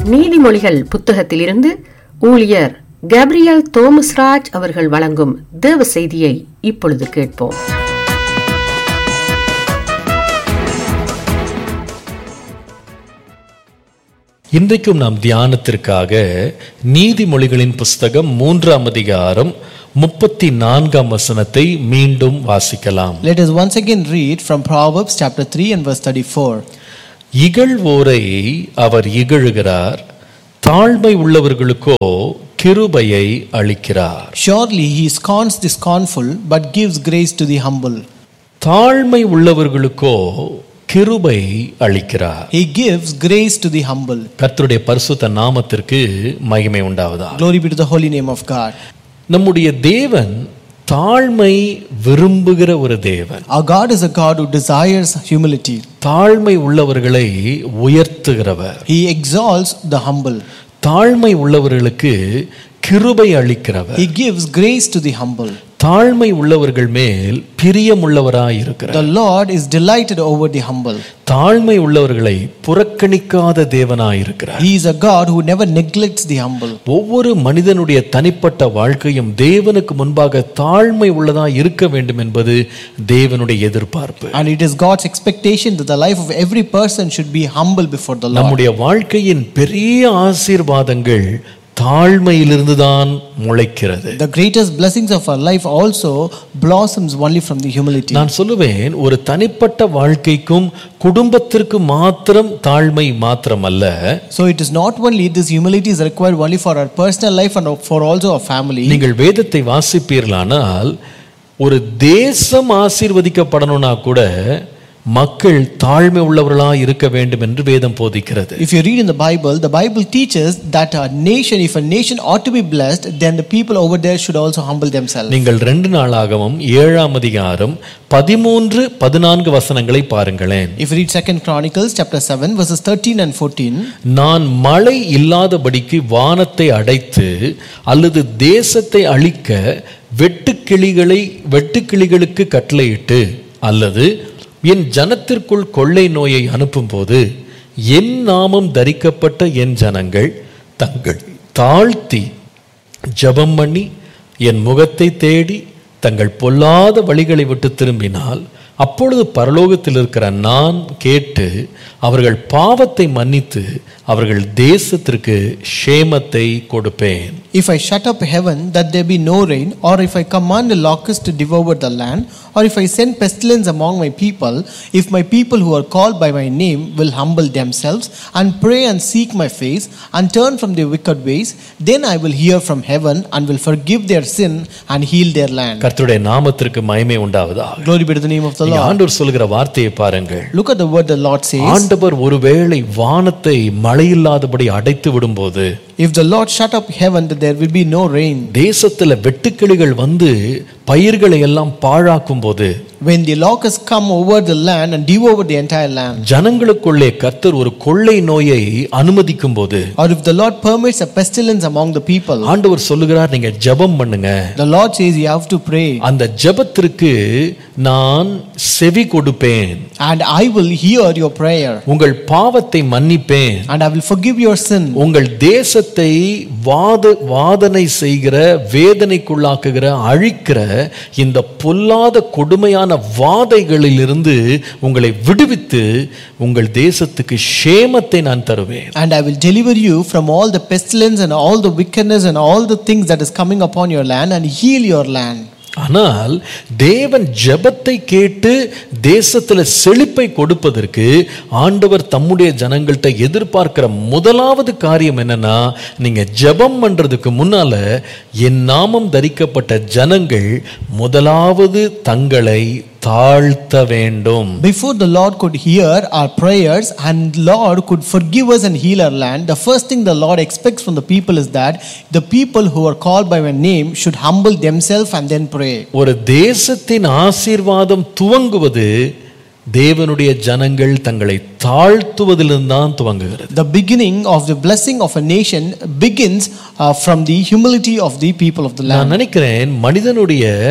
நீதிமொழிகள் புத்தகத்திலிருந்து ஊழியர் கேப்ரியல் தோமஸ்ராஜ் அவர்கள் வழங்கும் தேவ செய்தியை இப்பொழுது கேட்போம் இன்றைக்கும் நாம் தியானத்திற்காக நீதிமொழிகளின் புஸ்தகம் மூன்றாம் அதிகாரம் முப்பத்தி நான்காம் வசனத்தை மீண்டும் வாசிக்கலாம் Let us once again read from Proverbs chapter 3 and verse 34. இகழ்வோரை அவர் இகழுகிறார் தாழ்மை உள்ளவர்களுக்கோ கிருபையை அளிக்கிறார் Surely he scorns the scornful, but gives grace to the humble. தாழ்மை உள்ளவர்களுக்கோ கிருபை அளிக்கிறார் He gives grace to the humble. கர்த்தருடைய பரிசுத்த நாமத்திற்கு மகிமை உண்டாவதா Glory be to the holy name of God. நம்முடைய தேவன் தாழ்மை விரும்புகிற ஒரு தேவன் Our God is a God who desires humility. தாழ்மை உள்ளவர்களை உயர்த்துகிறவர் He exalts the humble. தாழ்மை உள்ளவர்களுக்கு கிருபை அளிக்கிறவர் He gives grace to the humble. தாழ்மை உள்ளவர்கள் மேல் பிரியமுள்ளவராய் இருக்கிறார் The Lord is delighted over the humble. தாழ்மை உள்ளவர்களை புறக்கணிக்காத தேவனாய் இருக்கிறார் He is a God who never neglects the humble. ஒவ்வொரு மனிதனுடைய தனிப்பட்ட வாழ்க்கையும் தேவனுக்கு முன்பாக தாழ்மை உள்ளதாய் இருக்க வேண்டும் என்பது தேவனுடைய எதிர்பார்ப்பு And it is God's expectation that the life of every person should be humble before the Lord. நம்முடைய வாழ்க்கையின் பெரிய ஆசீர்வாதங்கள் தாழ்மையிலிருந்து தான் முளைக்கிறது The greatest blessings of our life also blossoms only from the humility. நான் சொல்லுவேன் ஒரு தனிப்பட்ட வாழ்க்கைக்கும் குடும்பத்திற்கு மாத்திரம் தாழ்மை மாத்திரம் அல்ல So it is not only this humility is required only for our personal life and for also our family. நீங்கள் வேதத்தை வாசிப்பீர்களானால் ஒரு தேசம் ஆசீர்வதிக்கப்படணும்னா கூட மக்கள் தாழ்மை உள்ளவர்களா இருக்க வேண்டும் என்று வேதம் போதிக்கிறது If you read in the Bible, the Bible teaches that a nation, if a nation ought to be blessed, then the people over there should also humble themselves. நீங்கள் ரெண்டு நாளாகவும் ஏழாம் அதிகாரம் பதிமூன்று பதினான்கு வசனங்களை பாருங்களேன் If you read Second Chronicles chapter 7 verses 13 and 14, நான் மழை இல்லாதபடிக்கு வானத்தை அடைத்து அல்லது தேசத்தை அழிக்க வெட்டுக்கிளிகளை வெட்டுக்கிளிகளுக்கு கட்டளையிட்டு அல்லது என் ஜனத்திற்குள் கொள்ளை நோயை அனுப்பும்போது என் நாமம் தரிக்கப்பட்ட என் ஜனங்கள் தங்கள் தாழ்த்தி ஜெபம் பண்ணி என் முகத்தை தேடி தங்கள் பொல்லாத வழிகளை விட்டு திரும்பினால் அப்பொழுது பரலோகத்தில் இருக்கிற நான் கேட்டு அவர்கள் பாவத்தை மன்னித்து அவர்கள் தேசத்திற்கு ஷேமத்தை கொடுப்பேன் If I shut up heaven that there be no rain, or if I command the locust to devour the land, or if I send pestilence among my people, if my people who are called by my name will humble themselves and pray and seek my face and turn from their wicked ways, then I will hear from heaven and will forgive their sin and heal their land. கர்த்தருடைய நாமத்திற்கு மகிமை உண்டாவதாக Glory be to the name of the நீங்க Lord. ஆண்டவர் சொல்லுகிற வார்த்தையை பாருங்கள் Look at the word the Lord says. ஆண்டவர் ஒருவேளை வானத்தை மழையில்லாதபடி அடைத்து விடும்போது If the Lord shut up heaven that there will be no rain, தேசத்துல வெட்டுக்கிளிகள் வந்து பயிர்களை எல்லாம் பாழாக்கும் போது when the locusts come over the land and devour the entire land, ஜனங்களுக்குள்ளே கர்த்தர் ஒரு கொள்ளை நோயை அனுமதிக்கும் போது or if the Lord permits a pestilence among the people, ஆண்டவர் சொல்லுகிறார் நீங்க ஜெபம் பண்ணுங்க the Lord says you have to pray, அந்த ஜெபத்திற்கு நான் செவி கொடுப்பேன் and I will hear your prayer, உங்கள் பாவத்தை மன்னிப்பேன் and I will forgive your sin, உங்கள் தேசத்தை வாத வாதனை செய்கிற வேதனைக்குள்ளாக்குகிற அழிக்கிற இந்த பொல்லாத கொடுமையான வாதைகளிலிருந்து உங்களை விடுவித்து உங்கள் தேசத்துக்கு ஷேமத்தை நான் தருவேன் and I will deliver you from all the pestilence and all the wickedness and all the things that is coming upon your land and heal your land. ஆனால் தேவன் ஜெபத்தை கேட்டு தேசத்துல செழிப்பை கொடுப்பதற்கு ஆண்டவர் தம்முடைய ஜனங்கள்கிட்ட எதிர்பார்க்கிற முதலாவது காரியம் என்னன்னா நீங்க ஜெபம் பண்றதுக்கு முன்னால என் நாமம் தரிக்கப்பட்ட ஜனங்கள் முதலாவது தங்களை தாழ்த்த வேண்டும் Before the Lord could hear our prayers and Lord could forgive us and heal our land, the first thing the Lord expects from the people is that the people who are called by my name should humble themselves and then pray. ஒரு தேசத்தின் ஆசீர்வாதம் துவங்குவது தேவனுடைய ஜனங்கள் தங்களை தாழ்த்துவதிலிருந்து தான் துவங்குகிறது The beginning of the blessing of a nation begins uh, from the humility of the people of the land. நான் நினைக்கிறேன் மனிதனுடைய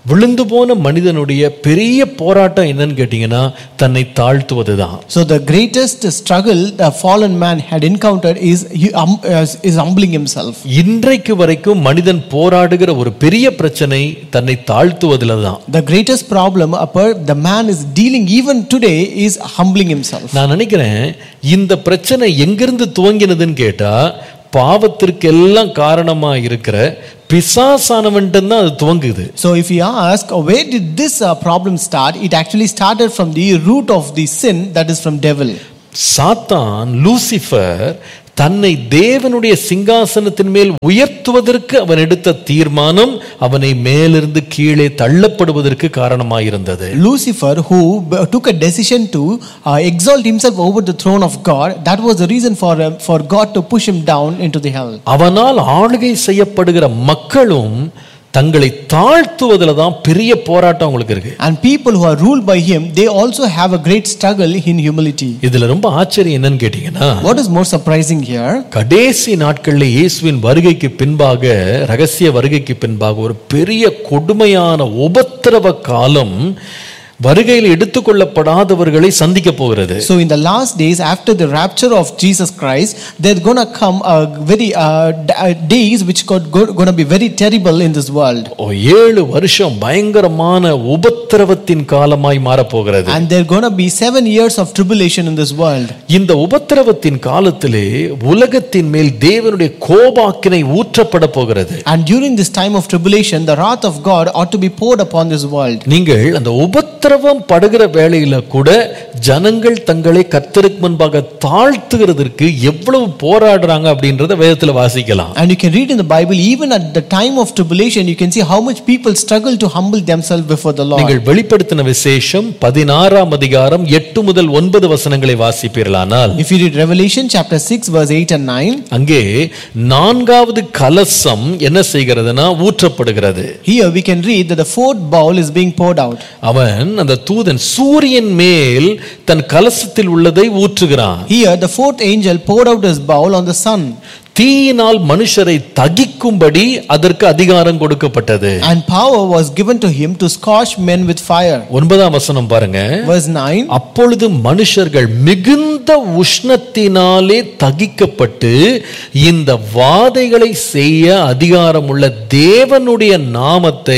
விழுந்து போன மனிதனுடைய பெரிய போராட்டம் என்னன்னு கேட்டீங்கன்னா தன்னை தாழ்த்துவதுதான் So the greatest struggle the fallen man had encountered is he, hum, is- is humbling himself. இன்றைக்கு வரைக்கும் மனிதன் போராடுகிற ஒரு பெரிய பிரச்சனை தன்னை தாழ்த்துவதில் தான் The greatest problem a per- the man is dealing even today is humbling himself. நான் நினைக்கிறேன் இந்த பிரச்சனை எங்கிருந்து துவங்கினதுன்னு கேட்டா பாவத்திற்கெல்லாம் காரணமா இருக்கிற பிசாசானவன்ட்டு தான் அது துவங்குது So if you ask uh, where did this uh, problem start, it actually started from the root of the sin that is from devil. சாத்தான் லூசிஃபர் தன்னை தேவனுடைய சிங்காசனத்தின் மேல் உயர்த்துவதற்கு அவன் எடுத்த தீர்மானம் அவனை மேலிருந்து கீழே தள்ளப்படுவதற்கு காரணமாயிருந்தது Lucifer, who b- took a decision to uh, exalt himself over the throne of God, that was the reason for uh, for God to push him down into the hell. அவனால் ஆளுகை செய்யப்படுகிற மக்களும் தங்களை தாழ்த்துவதில் தான் பெரிய போராட்டம் அவங்களுக்கு இருக்கு And people who are ruled by him, they also have a great struggle in humility. இதுல ரொம்ப ஆச்சரியம் என்னன்னு கேட்டீங்கன்னா What is more surprising here? கடைசி நாட்களில் இயேசுவின் வருகைக்கு பின்பாக ரகசிய வருகைக்கு பின்பாக ஒரு பெரிய கொடுமையான உபத்திரவ காலம் வருகையில் எடுத்துக்கொள்ளப்படாதவர்களை சந்திக்க போகிறது So in the last days, after the rapture of Jesus Christ, there's gonna come a very uh, d- uh, days which got go, gonna be very terrible in this world, ஓ, ஏழு வருஷம் பயங்கரமான உபத்திரவத்தின் காலமாய் மாறப்போகிறது and there're gonna be seven years of tribulation in this world. இந்த உபத்திரவத்தின் காலத்திலே உலகத்தின் மேல் தேவனுடைய கோபாக்கினை ஊற்றப்பட போகிறது And during this time of tribulation, the wrath of God ought to be poured upon this world. நீங்கள் அந்த உபத்திரவம் படுகிற வேளையில கூட ஜனங்கள் தங்களை கர்த்தருக்கு முன்பாக தாழ்த்துகிறதற்கு எவ்வளவு போராடுறாங்க அப்படின்றத வேதத்துல வாசிக்கலாம் And you can read in the Bible, even at the time of tribulation, you can see how much people struggle to humble themselves before the Lord. நீங்கள் வெளிப்படுத்தின விசேஷம் பதினாறாம் அதிகாரம் எட்டு முதல் ஒன்பது வசனங்களை வாசிப்பீர்களானால் If you read Revelation chapter 6, verse 8 and 9, அங்கே நான்காவது கலசம் என்ன செய்கிறதுனா ஊற்றப்படுகிறது here we can read that the fourth bowl is being poured out. அவன் அந்த தூதன் சூரியன் மேல் தன் கலசத்தில் உள்ளதை ஊற்றுகிறான் Here, the fourth angel poured out his bowl on the sun, தீயினால் மனுஷரை தகிக்கும்படி அதற்கு அதிகாரம் கொடுக்கப்பட்டது and power was given to him to scorch men with fire. ஒன்பதாம் வசனம் பாருங்க Verse 9 அப்பொழுது மனுஷர்கள் மிகுந்த உஷ்ணத்தினாலே தகிக்கப்பட்டு இந்த வாதைகளை செய்ய அதிகாரமுள்ள தேவனுடைய நாமத்தை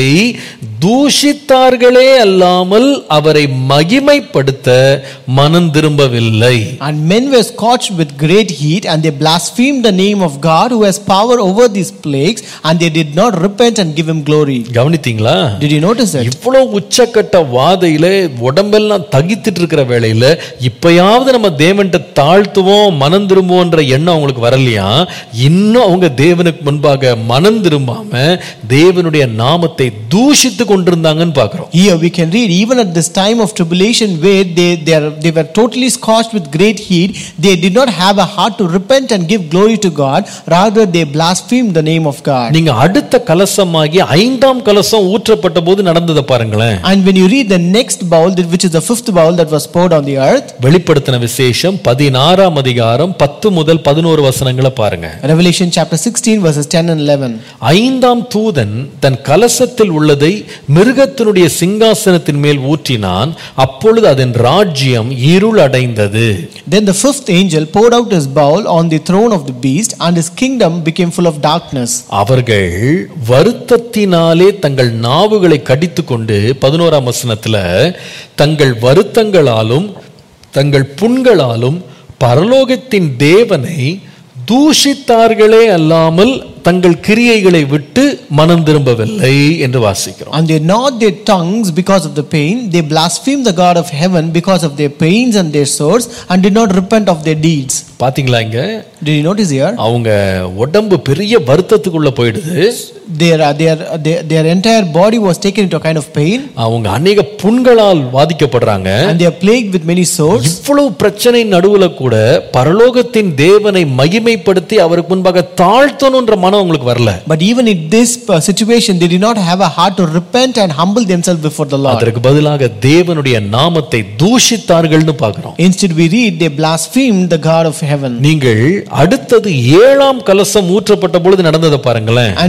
தூஷித்தார்களே அல்லாமல் அவரை மகிமைப்படுத்த மனம் திரும்பவில்லை And men were scorched with great heat, and they blasphemed the name of God who has power over these plagues, and they did not repent and give him glory. கவனித்தீங்களா Did you notice it? இவ்வளவு உச்சக்கட்ட வாதையில உடம்பெல்லாம் தகித்துட்டு இருக்கிற வேளையில இப்பயாவது நம்ம தேவன்கிட்ட தாழ்த்துவோம் மனம் திரும்புவோன்ற எண்ணம் அவங்களுக்கு வரலையா இன்னும் அவங்க தேவனுக்கு முன்பாக மனம் திரும்பாம தேவனுடைய நாமத்தை தூஷித்து கொண்டிருந்தாங்கன்னு பாக்குறோம் Here we can read, even at this time of tribulation, where they, they, are, they were totally scorched with great heat, they did not have a heart to repent and give glory to God, rather, they blasphemed the name of God. நீங்க அடுத்த கலசமாகி ஐந்தாம் கலசம் ஊற்றப்பட்ட போது நடந்ததை பாருங்களேன் And when you read the next bowl, that- which is the fifth bowl that was poured on the earth, வெளிப்படுத்தின விசேஷம் பதினாறாம் அதிகாரம் பத்து முதல் பதினோரு வசனங்களை பாருங்க Revelation chapter 16, verses 10 and 11. ஐந்தாம் தூதன் தன் கலசத்தில் உள்ளதை மிருகத்தினுடைய சிங்காசனத்தின் மேல் ஊற்றினான் அப்பொழுது அதன் ராஜ்யம் இருள் அடைந்தது Then the fifth angel poured out his bowl on the throne of the beast, and his kingdom became full of darkness. அவர்கள் வருத்தத்தினாலே தங்கள் நாவுகளை கடித்துக்கொண்டு பதினோராம் வசனத்துல தங்கள் வருத்தங்களாலும் தங்கள் புண்களாலும் பரலோகத்தின் தேவனை தூஷித்தார்களே அல்லாமல் தங்கள் கிரியைகளை விட்டு மனம் திரும்பவில்லை என்று வாசிக்கிறோம் And they gnawed their tongues because of the pain. They blasphemed the God of heaven because of their pains and their sores, and did not repent of their deeds. பாத்தீங்களா இங்க Did you notice here? அவங்க உடம்பு பெரிய வருத்தத்துக்குள்ள போயிடுது Their, uh, their, their, their entire body was taken into a kind of pain, அவங்க அநேக புண்களால் பாதிக்கப்படுறாங்க and they are plagued with many sores. இவ்வளவு பிரச்சனை நடுவுல கூட பரலோகத்தின் தேவனை மகிமைப்படுத்தி அவருக்கு முன்பாக தாழ்த்தணுன்ற மனம் அவங்களுக்கு வரல But even in this uh, situation, they did not have a heart to repent and humble themselves before the Lord. அதற்கு பதிலாக தேவனுடைய நாமத்தை தூஷித்தார்கள்னு பார்க்கிறோம் Instead, we read they blasphemed the God of heaven. நீங்கள் அடுத்தது ஏழாம் கலசம் ஊற்றப்பட்ட பொழுது நடந்ததை பாருங்களேன் And when you read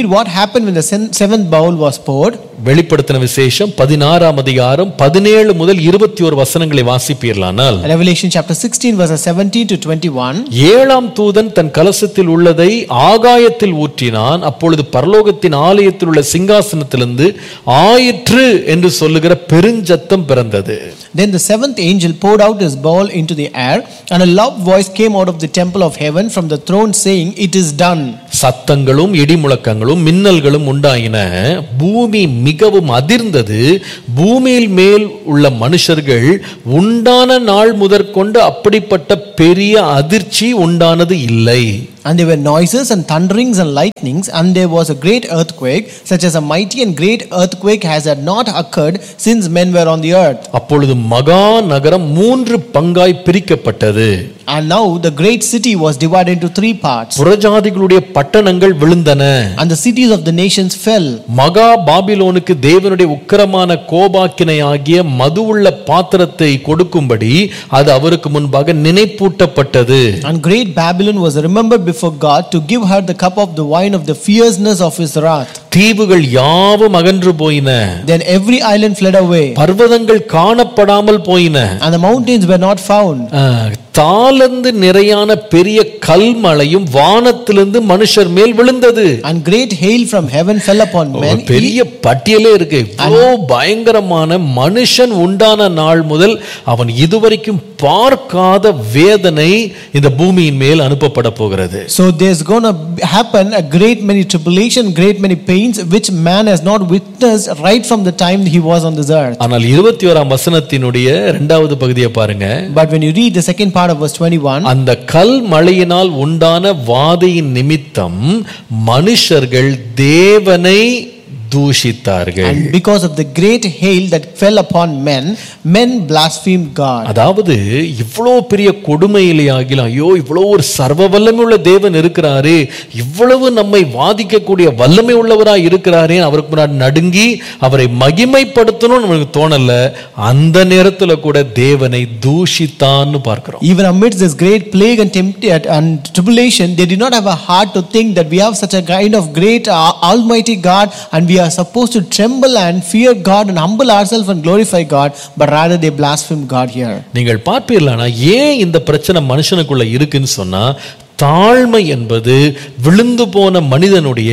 what happened when the sen- seventh bowl was poured. வெளிப்படுத்தின விசேஷம் பதினாறாம் அதிகாரம் பதினேழு முதல் இருபத்தி ஒரு வசனங்களை வாசிப்பீர்களானால் Revelation chapter 16, verses 17 to 21. ஏழாம் தூதன் தன் கலசத்தில் உள்ளதை ஆகாயத்தில் ஊற்றினான் அப்பொழுது பரலோகத்தின் ஆலயத்தில் உள்ள சிங்காசனத்திலிருந்து ஆயிற்று என்று சொல்லுகிற பெருஞ்சத்தம் பிறந்தது Then the seventh angel poured out his bowl into the air, and a loud voice came out of the temple of heaven from the throne, saying, It is done. சத்தங்களும் இடிமுழக்கங்களும் மின்னல்களும் உண்டாயின பூமி மிகவும் அதிர்ந்தது பூமியில் மேல் உள்ள மனுஷர்கள் உண்டான நாள் முதற்கொண்டு அப்படிப்பட்ட பெரிய அதிர்ச்சி உண்டானது இல்லை And there were noises and thunderings and lightnings, and there was a great earthquake, such as a mighty and great earthquake has had not occurred since men were on the earth. அப்பொழுது மகா நகரம் மூன்று பங்காய் பிரிக்கப்பட்டது And now the great city was divided into three parts, புறஜாதிகளுடைய பட்டணங்கள் விழுந்தன and the cities of the nations fell. மகா பாபிலோனுக்கு தேவனுடைய உக்கிரமான கோபாக்கினை ஆகிய மதுவுள்ள பாத்திரத்தை கொடுக்கும்படி அது அவருக்கு முன்பாக நினைப்பூட்டப்பட்டது And great Babylon was remembered before God to give her the cup of the wine of the fierceness of his wrath. தீவுகள் யாவும் அகன்று போயின Then every island fled away, பர்வதங்கள் காணப்படாமல் போயின and the mountains were not found. ஆ, தாளந்து நிறையான பெரிய கல்மழையும் வானத்திலிருந்து மனுஷர் மேல் விழுந்தது And great hail from heaven fell upon ஒரு men. பெரிய பட்டியலே இருக்கு இவ்வளோ பயங்கரமான மனுஷன் உண்டான நாள் முதல் அவன் இதுவரைக்கும் பார்க்காத வேதனை இந்த பூமியின் மேல் அனுப்பப்பட போகிறது So there's going to happen a great many tribulation, great many pains, which man has not witnessed right from the time he was on this earth. ஆனால் இருபத்தி ஓராம் வசனத்தினுடைய இரண்டாவது பகுதியை பாருங்க But when you read the second part of verse 21, அந்த கல் மழையினால் உண்டான வாதையின் நிமித்தம் மனுஷர்கள் தேவனை தூஷித்தார்கள் and because of the great hail that fell upon men, men blasphemed God. அதாவது இவ்வளோ பெரிய கொடுமையிலே ஆகிலும் ஐயோ இவ்வளோ ஒரு சர்வ வல்லமை உள்ள தேவன் இருக்கிறாரே இவ்வளவு நம்மை வாதிக்கக்கூடிய வல்லமை உள்ளவராய் இருக்கிறாரே அவருக்கு முன்னாடி நடுங்கி அவரை மகிமைப்படுத்தணும்னு நமக்கு தோணல அந்த நேரத்துல கூட தேவனை தூஷித்தான்னு பார்க்கிறோம் Even amidst this great plague and, tempt- and tribulation, they did not have a heart to think that we have such a kind of great uh, Almighty God and we are supposed to tremble and fear God and humble ourselves and glorify God, but rather they blaspheme God here. நீங்கள் பார்ப்பீர்களானா ஏன் இந்த பிரச்சனை மனுஷனுக்குள்ள இருக்குன்னு சொன்னா தாழ்மை என்பது விழுந்து போன மனிதனுடைய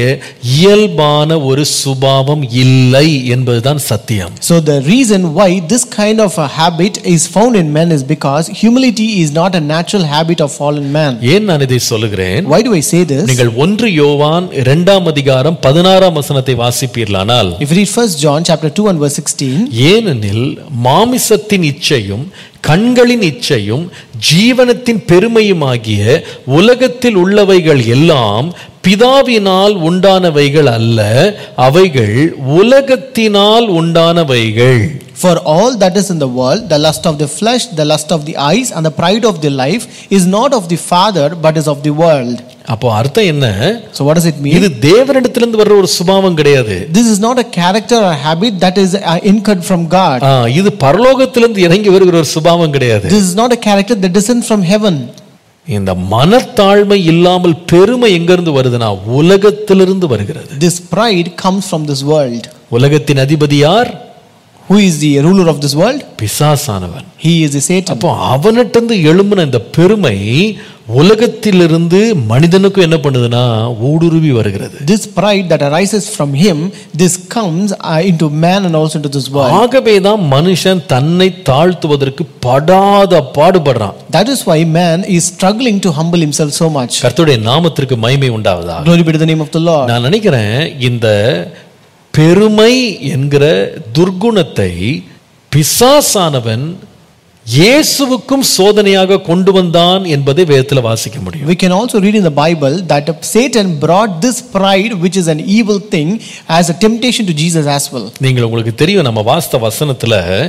இயல்பான ஒரு சுபாவம் இல்லை என்பதுதான் சத்தியம் So the reason why this kind of a habit is found in men is because humility is not a natural habit of fallen man. ஏன் நான் இதை சொல்லுகிறேன் Why do I say this? நீங்கள் ஒன்று யோவான் இரண்டாம் அதிகாரம் பதினாறாம் வசனத்தை வாசிப்பீர்களானால் If you read 1 John chapter 2 and verse 16, ஏனெனில் மாமிசத்தின் இச்சையும் கண்களின் இச்சையும் ஜீவனத்தின் பெருமையுமாகிய உலகத்தில் உள்ளவைகள் எல்லாம் பிதாவினால் உண்டானவைகள் அல்ல அவைகள் உலகத்தினால் உண்டானவைகள் For all that is in the world, the lust of the flesh, the lust of the eyes, and the pride of the life is not of the Father, but is of the world. அப்போ அர்த்தம் என்ன So, what does it mean? இது தேவனிடத்திலிருந்து வர்ற ஒரு சுபாவம் கிடையாது This is not a character or habit that is uh, incurred from God. ஆ, இது பரலோகத்திலிருந்து இறங்கி வருகிற ஒரு சுபாவம் கிடையாது This is not a character that descends from heaven. இந்த மனத்தாழ்மை இல்லாமல் பெருமை எங்கிருந்து வருதுன்னா உலகத்திலிருந்து வருகிறது This pride comes from this world. உலகத்தின் அதிபதி யார் Who is the ruler of this world? பிசாசானவன் He is the Satan. அப்போ அவனிட்டிருந்து எழும்பின இந்த பெருமை உலகத்திலிருந்து மனிதனுக்கும் என்ன பண்ணுதுன்னா ஊடுருவி வருகிறது This pride that arises from him, this comes uh, into man and also into this world. ஆகவே தான் மனுஷன் தன்னை தாழ்த்துவதற்கு படாத பாடுபடுறான் That is why man is struggling to humble himself so much. கர்த்தருடைய நாமத்திற்கு மகிமை உண்டாவதா Glory be to the name of the Lord. நான் நினைக்கிறேன் இந்த பெருமை என்கிற துர்குணத்தை பிசாசானவன் இயேசுவுக்கும் சோதனையாக கொண்டு வந்தான் என்பதை வேதத்தில் வாசிக்க முடியும் We can also read in the Bible that Satan brought this pride, which is an evil thing, as a temptation to Jesus as well. நீங்கள் உங்களுக்கு தெரியும் நம்ம வாஸ்த வசனத்துல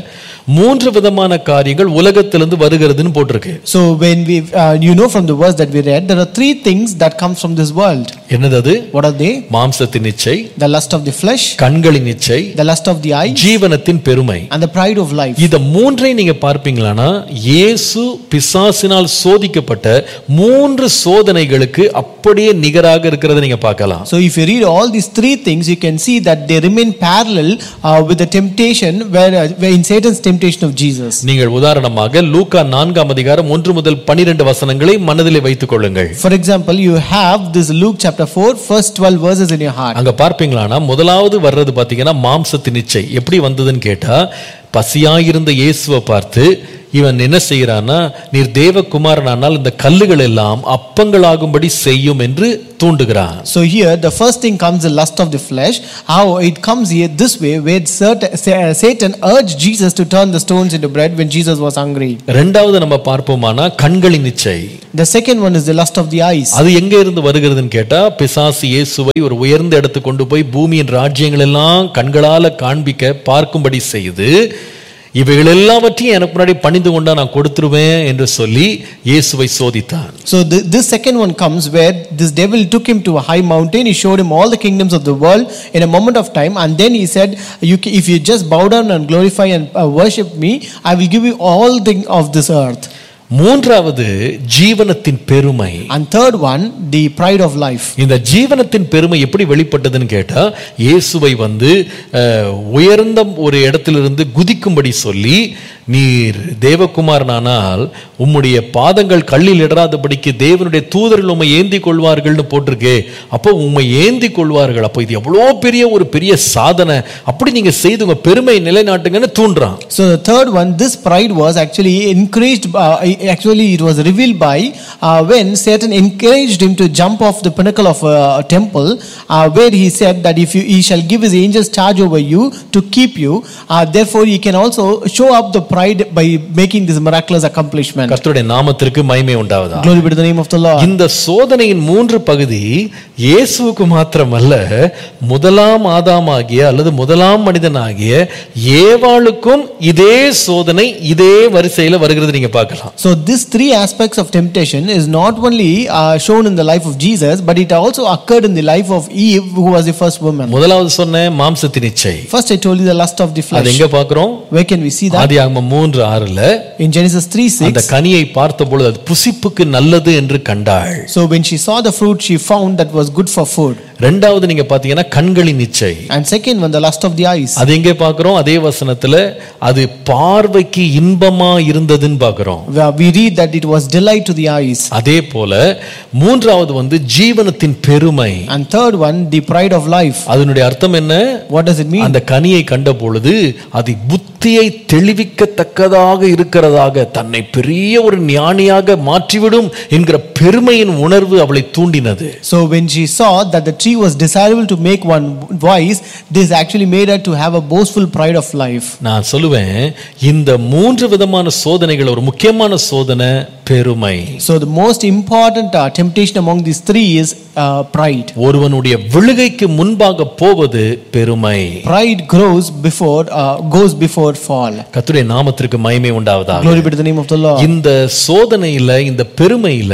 மூன்று விதமான காரியங்கள் உலகத்திலிருந்து வருகிறதுன்னு போட்டிருக்கு So when we, uh, you know from the verse that we read, there are three things that comes from this world. என்னது அது What are they? மாம்சத்தின் இச்சை The lust of the flesh, கண்களின் இச்சை the lust of the eye, ஜீவனத்தின் பெருமை and the pride of life. இத மூன்றை நீங்க பார்ப்பீங்களானா இயேசு பிசாசினால் சோதிக்கப்பட்ட மூன்று சோதனைகளுக்கு அப்படியே நிகராக இருக்கிறத நீங்க பார்க்கலாம் So if you read all these three things, you can see that they remain parallel uh, with the temptation where, uh, where in Satan's temptation of Jesus. நீங்கள் உதாரணமாக லூக்கா நான்காம் அதிகாரம் ஒன்று முதல் பனிரெண்டு வசனங்களை மனதிலே வைத்துக் கொள்ளுங்கள் For example, you have this Luke chapter 4, first 12 verses in your heart. அங்க பார்ப்பீங்களானா முதலாவது வர்றது பாத்தீங்கன்னா மாம்சத்தின் இச்சை எப்படி வந்ததுன்னு கேட்டா பசியாயிருந்த இயேசுவை பார்த்து இவன் என்ன செய்யறான்னா நீர் தேவகுமாரனானால் இந்த கல்லுகள் எல்லாம் அப்பங்களாகும்படி செய்யும் என்று தூண்டுகிறான் So here, the first thing comes the lust of the flesh. How it comes here this way, where certain- Sa- Satan urged Jesus to turn the stones into bread when Jesus was hungry. ரெண்டாவது நம்ம பார்ப்போமானா கண்களின் இச்சை The second one is the lust of the eyes. அது எங்க இருந்து வருகிறதுன்னு கேட்டா பிசாசு இயேசுவை ஒரு உயர்ந்த இடத்துக்கு கொண்டு போய் பூமியின் ராஜ்யங்கள் எல்லாம் கண்களால காண்பிக்க பார்க்கும்படி செய்து இவைகள் எல்லாவற்றையும் எனக்கு முன்னாடி பணிந்து கொண்டா நான் கொடுத்துருவேன் என்று சொல்லி இயேசுவை சோதித்தான் So th- this second one comes where this devil took him to a high mountain. He showed him all the kingdoms of the world in a moment of time, and then he said, "You, ca- if you just bow down and glorify and uh, worship me, I will give you all the of this earth." மூன்றாவது ஜீவனத்தின் பெருமை And third one, the pride of life. இந்த ஜீவனத்தின் பெருமை எப்படி வெளிப்பட்டதுன்னு கேட்டா இயேசுவை வந்து அஹ், உயர்ந்த ஒரு இடத்திலிருந்து குதிக்கும்படி சொல்லி நீர் தேவகுமாரனானால் உம்முடைய பாதங்கள் கல்லில் இடராதபடிக்கு தேவனுடைய தூதர்கள் உம்மை ஏந்தி கொள்வார்கள்னு போட்டிருக்கே அப்போ உம்மை ஏந்தி கொள்வார்கள் அப்போ இது எவ்வளோ பெரிய ஒரு பெரிய சாதனை அப்படி நீங்க செய்து உங்க பெருமை நிலைநாட்டுங்கன்னு தூண்டுறான் So the third one, this pride was actually encouraged. Uh, actually, it was revealed by uh, when Satan encouraged him to jump off the pinnacle of a, a temple, uh, where he said that if you, he shall give his angels charge over you to keep you. Uh, therefore, he can also show up the pride by making this miraculous accomplishment. கர்த்தருடைய நாமத்திற்கு மகிமை உண்டாவதா Glory be to the name of the Lord. இந்த சோதனையின் மூன்று பகுதி இயேசுவுக்கு மாத்திரமல்ல முதலாம் ஆதாமாகிய அல்லது முதலாம் மனிதனாகிய ஏவாளுக்கும் இதே சோதனை இதே வரிசையில வருகிறது நீங்க பார்க்கலாம் So these three aspects of temptation is not only uh, shown in the life of Jesus, but it also occurred in the life of Eve, who was the first woman. முதலாவது சொன்ன மாம்சத்தின் இச்சை First, I told you the lust of the அது flesh. எங்க பார்க்கிறோம் Where can we see that? ஆதி மூன்று ஆறுல In Genesis 3 அந்த 6. கனியை பார்த்த பொழுது அது புசிப்புக்கு நல்லது என்று கண்டாள் So when she saw the fruit, she found that was good for food. ரெண்டாவது நீங்க பாத்தீங்கன்னா கண்களின் இச்சை And second one, the lust of the eyes. அது எங்கே பார்க்கிறோம் அதே வசனத்துல அது பார்வைக்கு இன்பமா இருந்ததுன்னு பார்க்கிறோம் Where we read that it was delight to the eyes. அதே போல மூன்றாவது வந்து ஜீவனத்தின் பெருமை And third one, the pride of life. அதனுடைய அர்த்தம் என்ன What does it mean? அந்த கனியை கண்ட பொழுது அது புத்தியை தெளிவிக்கத்தக்கதாக இருக்கிறதாக தன்னை பெரிய ஒரு ஞானியாக மாற்றிவிடும் என்கிற பெருமையின் உணர்வு அவளை தூண்டினது So when she saw that the tree was desirable to make one wise, this actually made her to have a boastful pride of life. நான் சொல்லுவேன் இந்த மூன்று விதமான சோதனைகள் ஒரு முக்கியமான சோதனை பெருமை So the most important uh, temptation among these three is uh, pride. ஒருவனுடைய விழுகைக்கு முன்பாக போவது பெருமை Pride grows before, uh, goes before fall. கர்த்தருடைய நாமத்திற்கு மகிமை உண்டாவதாக Glory be to the name of the Lord. இந்த சோதனையில இந்த பெருமையில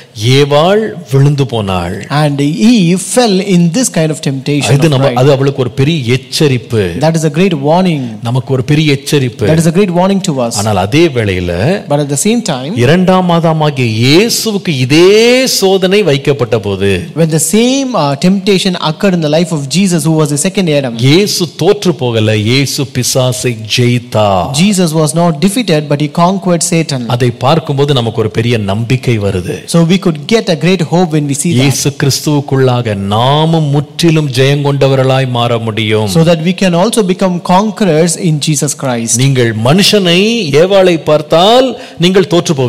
ஏவாள் விழுந்து போனாள் And Eve fell in this kind of temptation. இது of நம்ம pride. அது அவளுக்கு ஒரு பெரிய எச்சரிப்பு That is a great warning. நமக்கு ஒரு பெரிய எச்சரிப்பு That is a great warning to us. ஆனால் அதே வேளையில But at the same time, இரண்டாம் மாதமாகிய இயேசுவுக்கு இதே சோதனை வைக்கப்பட்ட போது when the same uh, temptation occurred in the life of Jesus, who was the second Adam, இயேசு தோற்று போகல இயேசு பிசாசை ஜெயித்தா Jesus was not defeated, but he conquered Satan. அதை பார்க்கும்போது நமக்கு ஒரு பெரிய நம்பிக்கை வருது So we could get a great hope when we see that. இயேசு கிறிஸ்துவுக்குள்ளாக நாமும் முற்றிலும் ஜெயங்கொண்டவர்களாய் மாற முடியும் So that we can also become conquerors in Jesus Christ. நீங்கள் மனுஷனை ஏவாளை பார்த்தால் நீங்கள் தோற்று போவீங்க If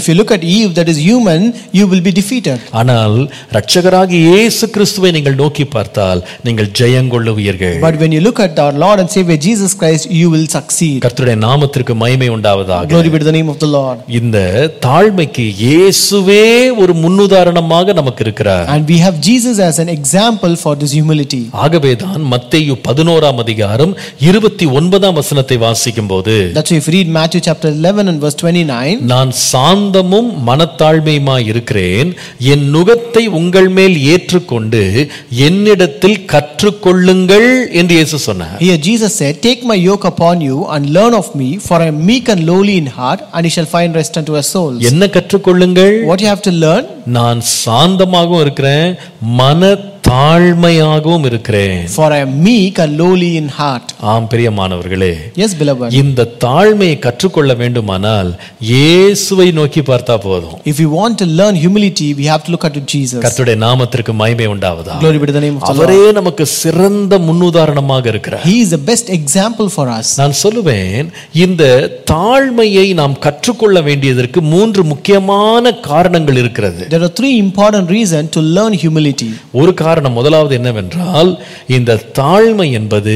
If you look at Eve, that is human, you will be defeated. ஆனால் இரட்சகராகிய இயேசு கிறிஸ்துவை நீங்கள் நோக்கி பார்த்தால் நீங்கள் ஜெயங்கொள்ளுவீர்கள் But when you look at our Lord and Savior Jesus Christ, you will succeed. கர்த்தருடைய நாமத்திற்கு மகிமை உண்டாவதாக Glory be to the name of the Lord. இந்த தாழ்மைக்கு இயேசுவே ஒரு முன்னுதாரணமாக நமக்கு இருக்கிறார் And we have Jesus as an example for this humility. ஆகவேதான் மத்தேயு பதினோராம் அதிகாரம் இருபத்தி ஒன்பதாம் வசனத்தை வாசிக்கும் போது That's why if you read Matthew chapter 11 and verse 29, நான் சாந்தமும் மனத்தாழ்மையுமாய் இருக்கிறேன் என் நுகத்தை உங்கள் மேல் ஏற்றுக்கொண்டு என்னிடத்தில் கற்றுக்கொள்ளுங்கள் என்று இயேசு சொன்னார் here Jesus said, Take my yoke upon you and learn of me, for I am meek and lowly in heart, and ye shall find rest unto your souls. என்ன கற்றுக்கொள்ளுங்கள் What you have to learn? நான் சாந்தமாகவும் இருக்கிறேன் மன தாழ்மையாகவும் இருக்கிறேன் For I am meek and lowly in heart. ஆம் பிரியமானவர்களே Yes, beloved. இந்த தாழ்மையை கற்றுக்கொள்ள வேண்டுமானால் இயேசுவை நோக்கி பார்த்தா போதும் If we want to learn humility, we have to look unto Jesus. கர்த்தருடைய நாமத்திற்கு மகிமை உண்டாவதா Glory be to the name of the Lord. அவரே நமக்கு சிறந்த முன்னுதாரணமாக இருக்கிறார் He is the best example for us. நான் சொல்லுவேன் இந்த தாழ்மையை நாம் கற்றுக்கொள்ள வேண்டியதற்கு மூன்று முக்கியமான காரணங்கள் இருக்கிறது There are three important reasons to learn humility. ஒரு காரணம் முதலாவது என்னவென்றால் இந்த தாழ்மை என்பது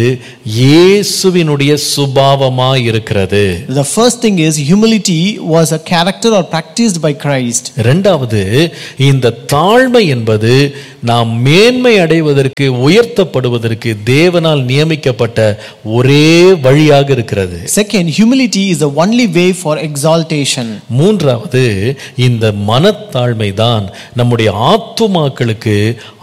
இயேசுவினுடைய சுபாவமாய் இருக்கிறது The first thing is humility was a character or practiced by Christ. இரண்டாவது இந்த தாழ்மை என்பது நாம் மேன்மை அடைவதற்கு உயர்த்தப்படுவதற்கு தேவனால் நியமிக்கப்பட்ட ஒரே வழியாக இருக்கிறது Second, humility is the only way for exaltation. மூன்றாவது இந்த மனத்தாழ்மை தான் நம்முடைய ஆத்துமாக்களுக்கு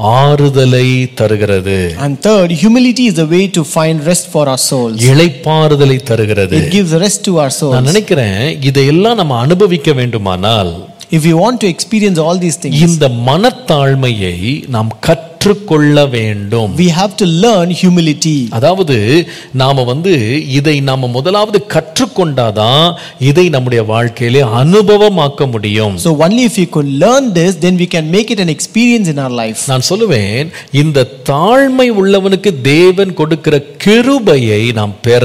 ஆறுதலை தருகிறது And third, humility is the way to find rest for our souls. இளைப்பாறுதலை தருகிறது It gives rest to our நான் souls. நினைக்கிறேன் இதையெல்லாம் நம்ம அனுபவிக்க வேண்டுமானால் If we want to experience all these things, இந்த மனத்தாழ்மையை நாம் கற்றுக்கொள்ள வேண்டும் we have to learn humility. அதாவது நாம வந்து இதை நாம முதலாவது கற்றுக்கொண்டாதான் இதை நம்முடைய வாழ்க்கையிலே அனுபவமாக்க முடியும் So only if we could learn this, then we can make it an experience in our life. நான் சொல்லுவேன் இந்த தாழ்மை உள்ளவனுக்கு தேவன் கொடுக்கிற கிருபையை நாம் பெற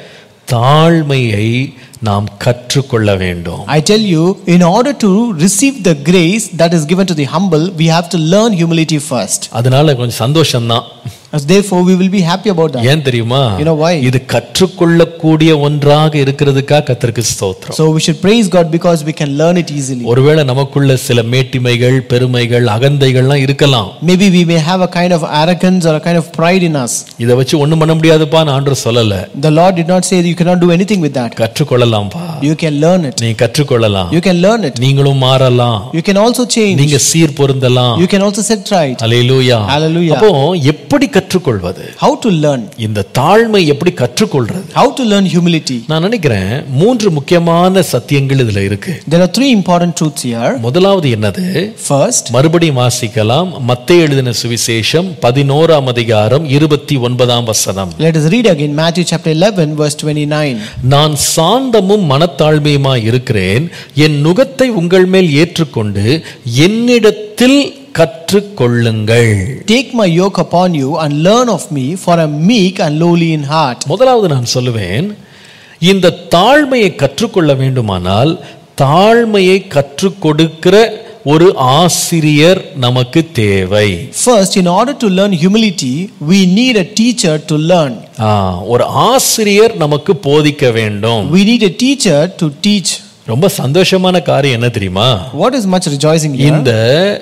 தாழ்மையை நாம் கற்றுக்கொள்ள வேண்டும் I tell you, in order to receive the grace that is given to the humble, we have to learn humility first. அதனால கொஞ்சம் சந்தோஷம்தான் As therefore, we will be happy about that. ஏன் தெரியுமா You know why? இது கற்றுக்கொள்ளக்கூடிய ஒன்றாக இருக்கிறதுக்காக கத்திற்கு ஸ்தோத்திரம் So we should praise God because we can learn it easily. ஒருவேளை நமக்குள்ள சில மேட்டிமைகள் பெருமைகள் அகந்தைகள்லாம் இருக்கலாம் Maybe we may have a kind of arrogance or a kind of pride in us. இதை வச்சு ஒண்ணும் பண்ண முடியாதுப்பான்னு ஆண்டவர் சொல்லல The Lord did not say that you cannot do anything with that. கற்றுக்கொள்ளலாம்ப்பா You can learn it. நீ கற்றுக்கொள்ளலாம் You can learn it. நீங்களும் மாறலாம் You can also change. நீங்க சீர் பொருந்தலாம் You can also set right. Hallelujah Hallelujah. அப்போ எப்படி கற்றுக்கொள்வது How to learn? இந்த தாழ்மை எப்படி கற்றுக்கொள்றது How to learn humility? நான் நினைக்கிறேன் மூன்று முக்கியமான சத்தியங்கள் இதுல இருக்கு There are three important truths here. முதலாவது என்னது First, மறுபடியும் வாசிக்கலாம் மத்தேயு எழுதின சுவிசேஷம் பதினோராம் அதிகாரம் இருபத்தி ஒன்பதாம் வசனம் let us read again Matthew chapter 11, verse 29. நான் சாந்தமும் மனத்தாழ்மையுமாய் இருக்கிறேன் என் நுகத்தை உங்கள் மேல் ஏற்றுக்கொண்டு என்னிடத்தில் கற்றுக்கொள்ளுங்கள் Take my yoke upon you and learn of me, for I am meek and lowly in heart. முதலாவது நான் சொல்லுவேன் இந்த தாழ்மையை கற்றுக்கொள்ள வேண்டுமானால் தாழ்மையை கற்றுக் கொடுக்கிற ஒரு ஆசிரியர் நமக்கு தேவை First, in order to learn humility, we need a teacher to learn. ஆ, ஒரு ஆசிரியர் நமக்கு போதிக்க வேண்டும் We need a teacher to teach. ரொம்ப சந்தோஷமான காரியம் என்ன தெரியுமா What is much rejoicing here? இந்த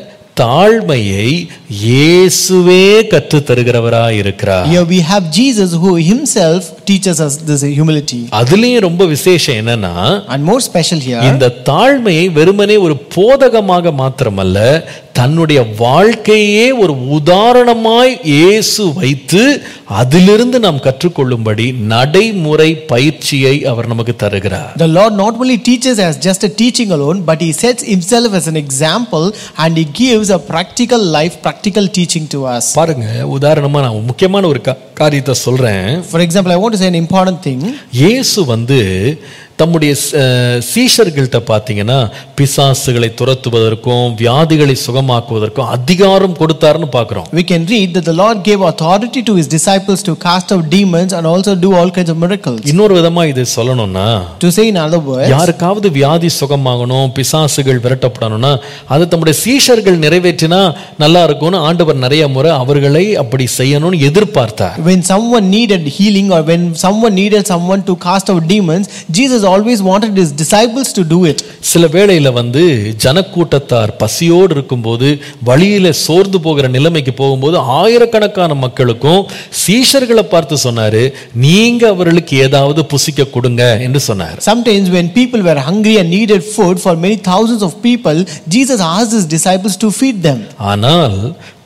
தாழ்மையை இயேசுவே கற்று தருகிறவராய் இருக்கிறார் Here we have Jesus who himself teaches us this humility. அதுலயும் ரொம்ப விசேஷம் என்னன்னா And more special here, இந்த தாழ்மையை வெறுமனே ஒரு போதகமாக மாத்திரமல்ல தன்னுடைய வாழ்க்கையே ஒரு உதாரணமாய் இயேசு வைத்து அதிலிருந்து நாம் கற்றுக்கொள்ளும்படி நடைமுறை பயிற்சியை அவர் நமக்கு தருகிறார் the Lord not only teaches as just a teaching alone, but he sets himself as an example and he gives a practical life, practical teaching to us. பாருங்க உதாரணமா நான் முக்கியமான ஒரு கா- காரியத்தை சொல்றேன் For example, I want to say an important thing. இயேசு வந்து தம்முடைய அஹ், சீஷர்கள்ட்ட பார்த்தீங்கன்னா பிசாசுகளை துரத்துவதற்கும் வியாதிகளை சுகமாக்குவதற்கும் அதிகாரம் கொடுத்தாருன்னு பார்க்கிறோம் We can read that the Lord gave authority to his disciples to cast out demons and also do all kinds of miracles. இன்னொரு விதமா இது சொல்லணும்னா To say in other words, யாருக்காவது வியாதி சுகமாகணும் பிசாசுகள் விரட்டப்படணும்னா அது தம்முடைய சீஷர்கள் நிறைவேற்றினா நல்லா இருக்கும்னு ஆண்டவர் நிறைய முறை அவர்களை அப்படி செய்யணும்னு எதிர்பார்த்தார் when someone needed healing or when someone needed someone to cast out demons, Jesus always wanted his disciples to do it. சில வேளையில வந்து ஜனக்கூட்டத்தார் பசியோடு இருக்கும்போது வழியில சோர்ந்து போகிற நிலைமைக்கு போகும்போது ஆயிரக்கணக்கான மக்களுக்கும் சீஷர்களை பார்த்து சொன்னாரு நீங்க அவர்களுக்கு ஏதாவது புசிக்க கொடுங்க என்று சொன்னார் Sometimes, when people were hungry and needed food for many thousands of people, Jesus asked his disciples to feed them. ஆனால்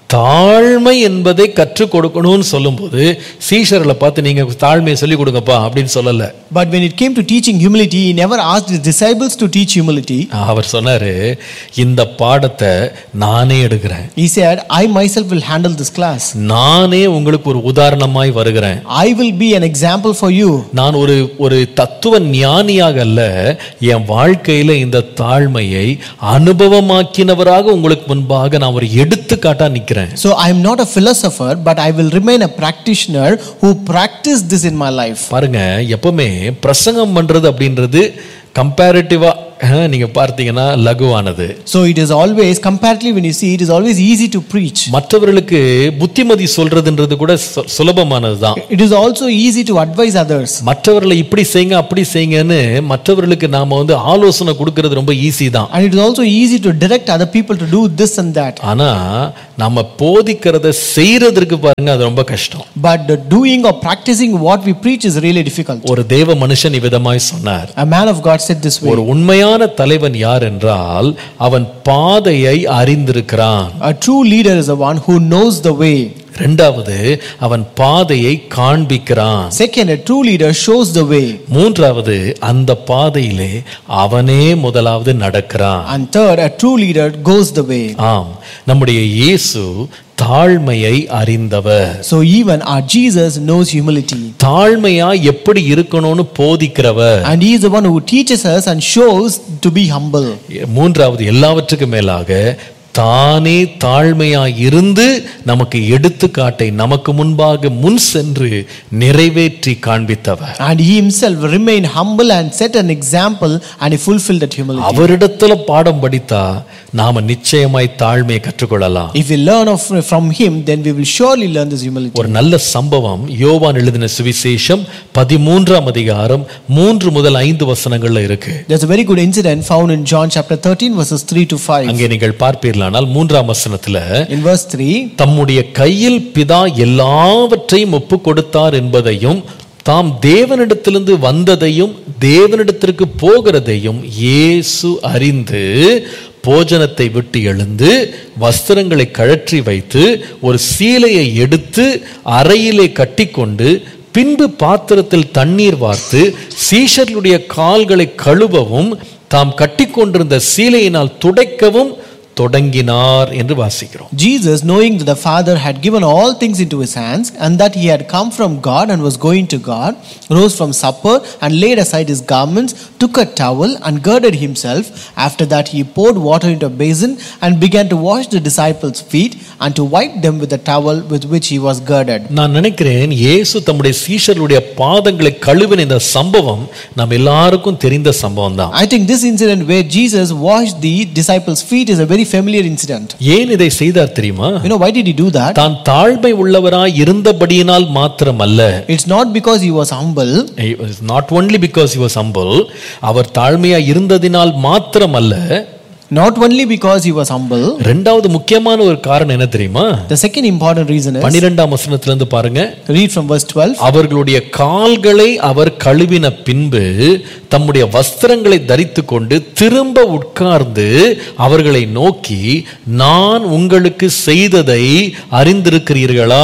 தாழ்மை என்பதை கற்றுக் கொடுக்கணும்னு சொல்லும்போது சீஷர்களை பார்த்து நீங்க தாழ்மையை சொல்லிக் கொடுங்கப்பா அப்படின்னு சொல்லல But when it came to teaching humility, he never asked his disciples to teach humility. அவர் சொன்னாரு இந்த பாடத்தை நானே எடுக்கிறேன் He said, I myself will handle this class. நானே உங்களுக்கு ஒரு உதாரணமாய் வருகிறேன் I will be an example for you. நான் ஒரு ஒரு தத்துவ ஞானியாக அல்ல என் வாழ்க்கையில இந்த தாழ்மையை அனுபவமாக்கினவராக உங்களுக்கு முன்பாக நான் ஒரு எடுத்துக்காட்டா நிக்கிறேன் So I am not a philosopher, but I will remain a practitioner who practiced this in my life. பாருங்க எப்பவுமே பிரசங்கம் பண்றது அப்படின்றது கம்பேரிட்டிவா நீங்க பார்த்தீங்கன்னா லகுவானது So it is always, comparatively when you see, it is always easy to preach. மற்றவர்களுக்கு புத்திமதி சொல்றதுன்றது கூட சு- சுலபமானதுதான் It is also easy to advise others. மற்றவர்களை இப்படி செய்யுங்க அப்படி செய்யுங்கன்னு மற்றவர்களுக்கு நாம வந்து ஆலோசனை கொடுக்கிறது ரொம்ப ஈஸி தான் And it is also easy to direct other people to do this and that. ஆனா நம்ம போதிக்கிறத செய்யறதற்கு பாருங்க அது ரொம்ப கஷ்டம் But the doing or practicing what we preach is really difficult. ஒரு தேவ மனுஷன் இவ்விதமாய் சொன்னார் A man of God said this way ஒரு உண்மையான தலைவன் யார் என்றால் அவன் பாதையை அறிந்திருக்கிறான் A true leader is the one who knows the way. இரண்டாவது அவன் பாதையை காண்பிக்கிறான் Second, a true leader shows the way. மூன்றாவது அந்த பாதையிலே அவனே முதலாவது நடக்கிறான் And third, a true leader goes the way. ஆம் நம்முடைய இயேசு தாழ்மையை அறிந்தவர் So even our Jesus knows humility. தாழ்மையா எப்படி இருக்கணும்னு போதிக்கிறவர் And he is the one who teaches us and shows to be humble. மூன்றாவது எல்லாவற்றுக்கும் மேலாக தானே தாழ்மையாய் இருந்து நமக்கு எடுத்துக்காட்டை நமக்கு முன்பாக முன் சென்று நிறைவேற்றி காண்பித்தவர் And he himself remained humble and set an example and he fulfilled that humility. அவரிடத்துல பாடம் படித்தா நாம நிச்சயமாய் தாழ்மையை கற்றுக்கொள்ளலாம் If we learn of, from him, then we will surely learn this humility. ஒரு நல்ல சம்பவம் யோவான் எழுதின சுவிசேஷம் பதிமூன்றாம் அதிகாரம் மூன்று முதல் ஐந்து வசனங்கள்ல இருக்கு There's a very good incident found in John chapter 13, verses 3 to 5. அங்கே நீங்கள் பார்ப்பீர்களானால் மூன்றாம் வசனத்துல In verse 3, தம்முடைய கையில் பிதா எல்லாவற்றையும் ஒப்பு கொடுத்தார் என்பதையும் தாம் தேவனிடத்திலிருந்து வந்ததையும் தேவனிடத்திற்கு போகிறதையும் இயேசு அறிந்து போஜனத்தை விட்டு எழுந்து வஸ்திரங்களை கழற்றி வைத்து ஒரு சீலையை எடுத்து அறையிலே கட்டிக்கொண்டு பின்பு பாத்திரத்தில் தண்ணீர் வார்த்து சீஷர்களுடைய கால்களை கழுவவும் தாம் கட்டிக்கொண்டிருந்த சீலையினால் துடைக்கவும் தொடங்கினார் என்று வாசிக்கிறோம் Jesus, knowing that the Father had given all things into his hands and that he had come from God and was going to God, rose from supper and laid aside his garments, took a towel and girded himself. After that, he poured water into a basin and began to wash the disciples' feet and to wipe them with the towel with which he was girded. நான் நினைக்கிறேன் இயேசு தம்முடைய சீஷர்களுடைய பாதங்களை கழுவின இந்த சம்பவம் நம்ம எல்லாருக்கும் தெரிந்த சம்பவம் தான் I think this incident where Jesus washed the disciples' feet is a very familiar incident. ஏன் இதை செய்தார் தெரியுமா You know, why did he do that? தான் தாழ்மை உள்ளவராய் இருந்தபடியினால் மாத்திரமல்ல It's not because he was humble, not only because he was humble அவர் தாழ்மையா இருந்ததினால் மாத்திரமல்ல not only because he was humble. ரெண்டாவது முக்கியமான ஒரு காரணம் என்ன தெரியுமா The second important reason is பன்னிரெண்டாம் வசனத்திலிருந்து பாருங்க read from verse 12. அவர்களுடைய கால்களை அவர் கழுவின பின்பு தம்முடைய வஸ்திரங்களை தரித்து கொண்டு திரும்ப உட்கார்ந்து அவர்களை நோக்கி நான் உங்களுக்கு செய்ததை அறிந்திருக்கிறீர்களா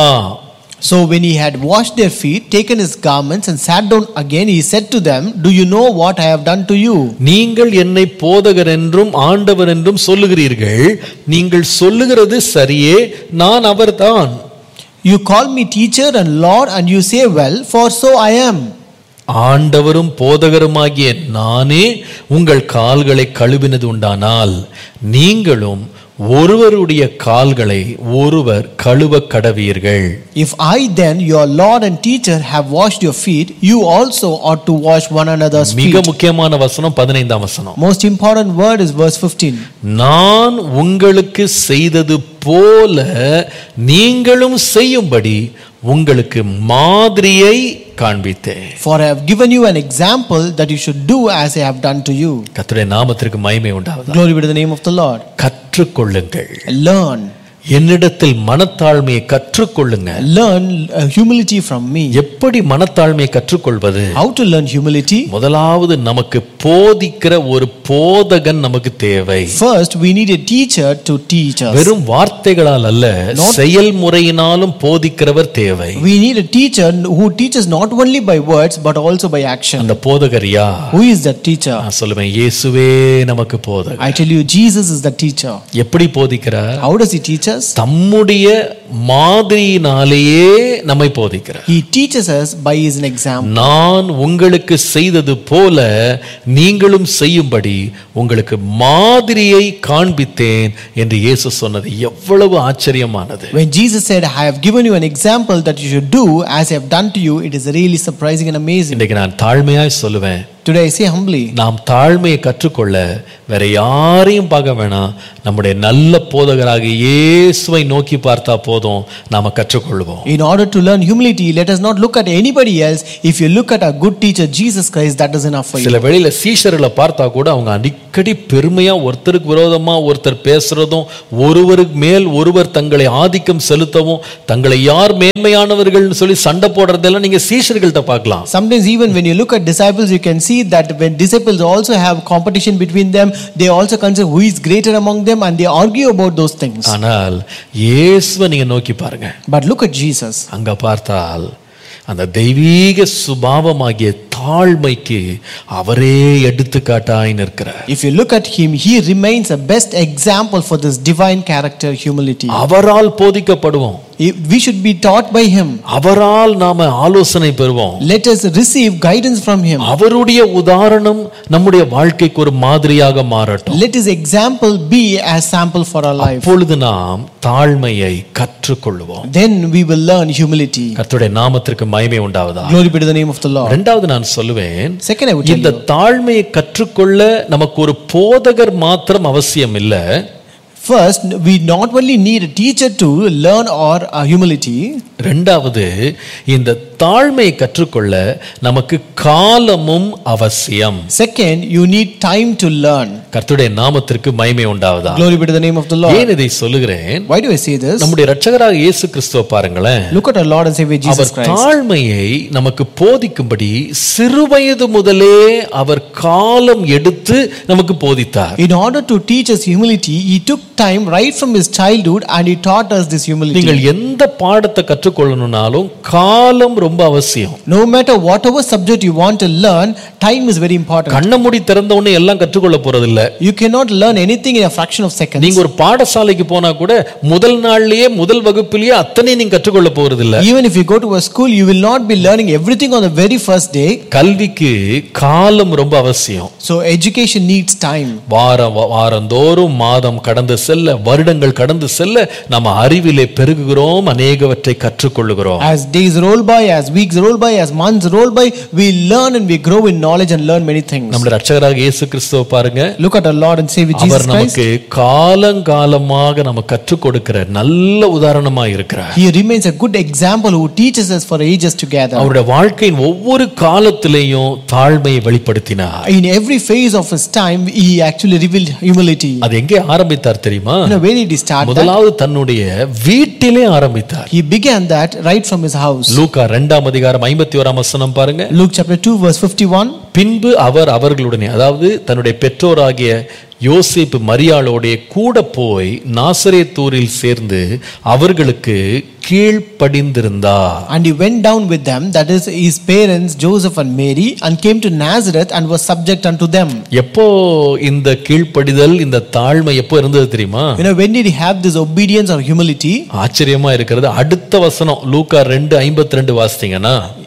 So when he had washed their feet, taken his garments, and sat down again, he said to them, Do you know what I have done to you? நீங்கள் என்னை போதகர் என்றும் ஆண்டவர் என்றும் சொல்லுகிறீர்கள் நீங்கள் சொல்லுகிறது சரியே நான் அவர்தான் You call me teacher and Lord, and you say, Well, for so I am. ஆண்டவரும் போதகருமாகிய நானே உங்கள் கால்களை கழுவினது உண்டானால் நீங்களும் ஒருவருடைய கால்களை ஒருவர் கழுவ கடவீர்கள் If I then, your Lord and teacher, have washed your feet, you also ought to wash one another's மிக feet. முக்கியமான வசனம் பதினைந்தாம் வசனம் Most important word is verse 15. நான் உங்களுக்கு செய்தது போல நீங்களும் செய்யும்படி உங்களுக்கு மாதிரியை காண்பித்தேன் For I have given you an example that you should do as I have done to you. கர்த்தருடைய நாமத்திற்கு மகிமை உண்டாவதா Glory be to the name of the Lord. கற்றுக்கொள்ளுங்கள் Learn. என்னிடத்தில் மனத்தாழ்மையை கற்றுக்கொள்ளுங்க Learn uh, humility from me. எப்படி மனத்தாழ்மையை கற்றுக்கொள்வது How to learn humility? முதலாவது நமக்கு போதிக்கிற ஒரு போதகன் நமக்கு தேவை First, we need a teacher to teach us. வெறும் வார்த்தைகளால் அல்ல செயல்முறையினாலும் போதிக்கிறவர் தேவை We need a teacher who teaches not only by words but also by action. அந்த போதகர் யார் Who is that teacher? நான் சொல்லுவேன் இயேசுவே நமக்கு போதகர் I tell you, Jesus is the teacher. எப்படி போதிக்கிறார் How does he teach us? தம்முடைய மாதிரியினாலேயே நம்மை போதிக்கிறார் He teaches us by his example. நான் உங்களுக்கு செய்தது போல நீங்களும் செய்யும்படி உங்களுக்கு மாதிரியை காண்பித்தேன் என்று இயேசு சொன்னது எவ்வளவு ஆச்சரியமானது When Jesus said, I have given you an example that you should do as I have done to you, it is really surprising and amazing. இன்றைக்கு நான் தாழ்மையாய் சொல்லுவேன் Today I say humbly, நாம் தாழ்மையை கற்றுக்கொள்ள வேற யாரையும் பார்க்க வேணாம் நம்முடைய நல்ல போதகராக இயேசுவை நோக்கி பார்த்தா போதும் நாம கற்றுக்கொள்வோம் in order to learn humility, let us not look at anybody else. If you look at our good teacher, Jesus Christ, that is enough for you. சில வெளியில சீஷர்களை பார்த்தா கூட அவங்க அடிக்கடி பெருமையா ஒருத்தருக்கு விரோதமா ஒருத்தர் பேசுறதும் ஒருவருக்கு மேல் ஒருவர் தங்களை ஆதிக்கம் செலுத்தவும் தங்களை யார் மேன்மையானவர்கள்னு சொல்லி சண்டை போடுறதெல்லாம் நீங்க சீஷர்கள்ட்ட பார்க்கலாம் Sometimes, even when you look at disciples, you can see that when disciples also have competition between them, they also consider who is greater among them and they argue about those things. ஆனால் இயேசுவை நீங்க நோக்கி பாருங்க But look at Jesus. அங்க பார்த்தால் அந்த தெய்வீக சுபாவமாகிய தாழ்மைக்கு அவரே எடுத்துக்காட்டாய் நிற்கிறார் If you look at him, he remains a best example for this divine character, humility. அவரால் போதிக்கப்படுவோம் If- We should be taught by him. அவரால் நாம ஆலோசனை பெறுவோம் Let us receive guidance from him. அவருடைய உதாரணம் நம்முடைய வாழ்க்கைக்கு ஒரு மாதிரியாக மாறட்டும் Let his example be as sample for our life. அப்பொழுது நாம் தாழ்மையை கற்றுக்கொள்வோம் Then we will learn humility. கர்த்தருடைய நாமத்திற்கு மகிமை உண்டாவதா Glory be to the name of the Lord. இரண்டாவது நான் சொல்லுவேன் Second, I would tell இந்த you. தாழ்மையை கற்றுக்கொள்ள நமக்கு ஒரு போதகர் மாத்திரம் அவசியம் இல்லை First, we not only need a teacher to learn our uh, humility, ரெண்டாவது இந்த தாழ்மையை கற்றுக்கொள்ள நமக்கு காலமும் அவசியம் second, you need time to learn. கர்த்தருடைய நாமத்திற்கு மகிமை உண்டாவதா Glory be to the name of the Lord. ஏன் இதை சொல்லுகிறேன் Why do I say this? நம்முடைய ரட்சகராக இயேசு கிறிஸ்துவ பாருங்களேன் Look at our Lord and Savior Jesus our Christ. தாழ்மையை நமக்கு போதிக்கும்படி சிறுவயது முதலே அவர் காலம் எடுத்து நமக்கு போதித்தார் In order to teach us humility, he took time right from his childhood and he taught us this humility. நீங்கள் எந்த பாடத்தை கற்றுக்கொள்ளணும்னாலும் காலம் ரொம்ப அவசியம் No matter whatever subject you want to learn, time is very important. கண்ண மூடி திறந்த உடனே எல்லாம் கற்றுக்கொள்ள போறதில்ல You cannot learn anything in a fraction of seconds. நீங்க ஒரு பாடசாலைக்கு போனா கூட முதல் நாள்லயே முதல் வகுப்பிலேயே அத்தனை நீங்க கற்றுக்கொள்ள போறதில்ல Even if you go to a school, you will not be learning everything on the very first day. கல்விக்கு காலம் ரொம்ப அவசியம் So education needs time. வாரம் வா- வாரந்தோறும் மாதம் கடந்து செல்ல வருடங்கள் கடந்து செல்ல நம்ம அறிவிலே பெருகுகிறோம் அநேகவற்றை கற்றுக்கொள்ளுகிறோம் As days roll by, as weeks roll by, as months roll by, we learn and we grow in knowledge and learn many things. நம்முடைய ரட்சகராக இயேசு கிறிஸ்துவ பாருங்க Look at our Lord and Savior Jesus our Christ. நமக்கு காலங்காலமாக நம்ம கற்றுக் கொடுக்கிற நல்ல உதாரணமா இருக்கிறார் He remains a good example who teaches us for ages together. அவருடைய வாழ்க்கையின் ஒவ்வொரு காலத்திலேயும் தாழ்மையை வெளிப்படுத்தினார் In every phase of his time, he actually revealed humility. அது எங்கே ஆரம்பித்தார் தெரியுமா You know, where did he start that? முதலாவது தன்னுடைய வீட்டிலே ஆரம்பித்தார் He began that right from his house. லூக்கா இரண்டாம் அதிகாரம் ஐம்பத்தி ஓராம் வசனம் பாருங்க Luke chapter 2, verse 51. பின்பு அவர் அவர்களுடனே அதாவது தன்னுடைய பெற்றோராகிய யோசேப்பு மரியாளோடைய கூட போய் நாசரேத்தூரில் சேர்ந்து அவர்களுக்கு கீழ்ப்படிந்திருந்தார் And he went down with them, that is his parents, Joseph and Mary, and came to Nazareth and was subject unto them. எப்போ இந்த கீழ்ப்படிதல் இந்த தாழ்மை எப்போ இருந்தது தெரியுமா You know, when did he have this obedience or humility? ஆச்சரியமா இருக்கிறது அடுத்த வசனம் லூக்கா ரெண்டு ஐம்பத்தி ரெண்டு வாசித்தீங்கன்னா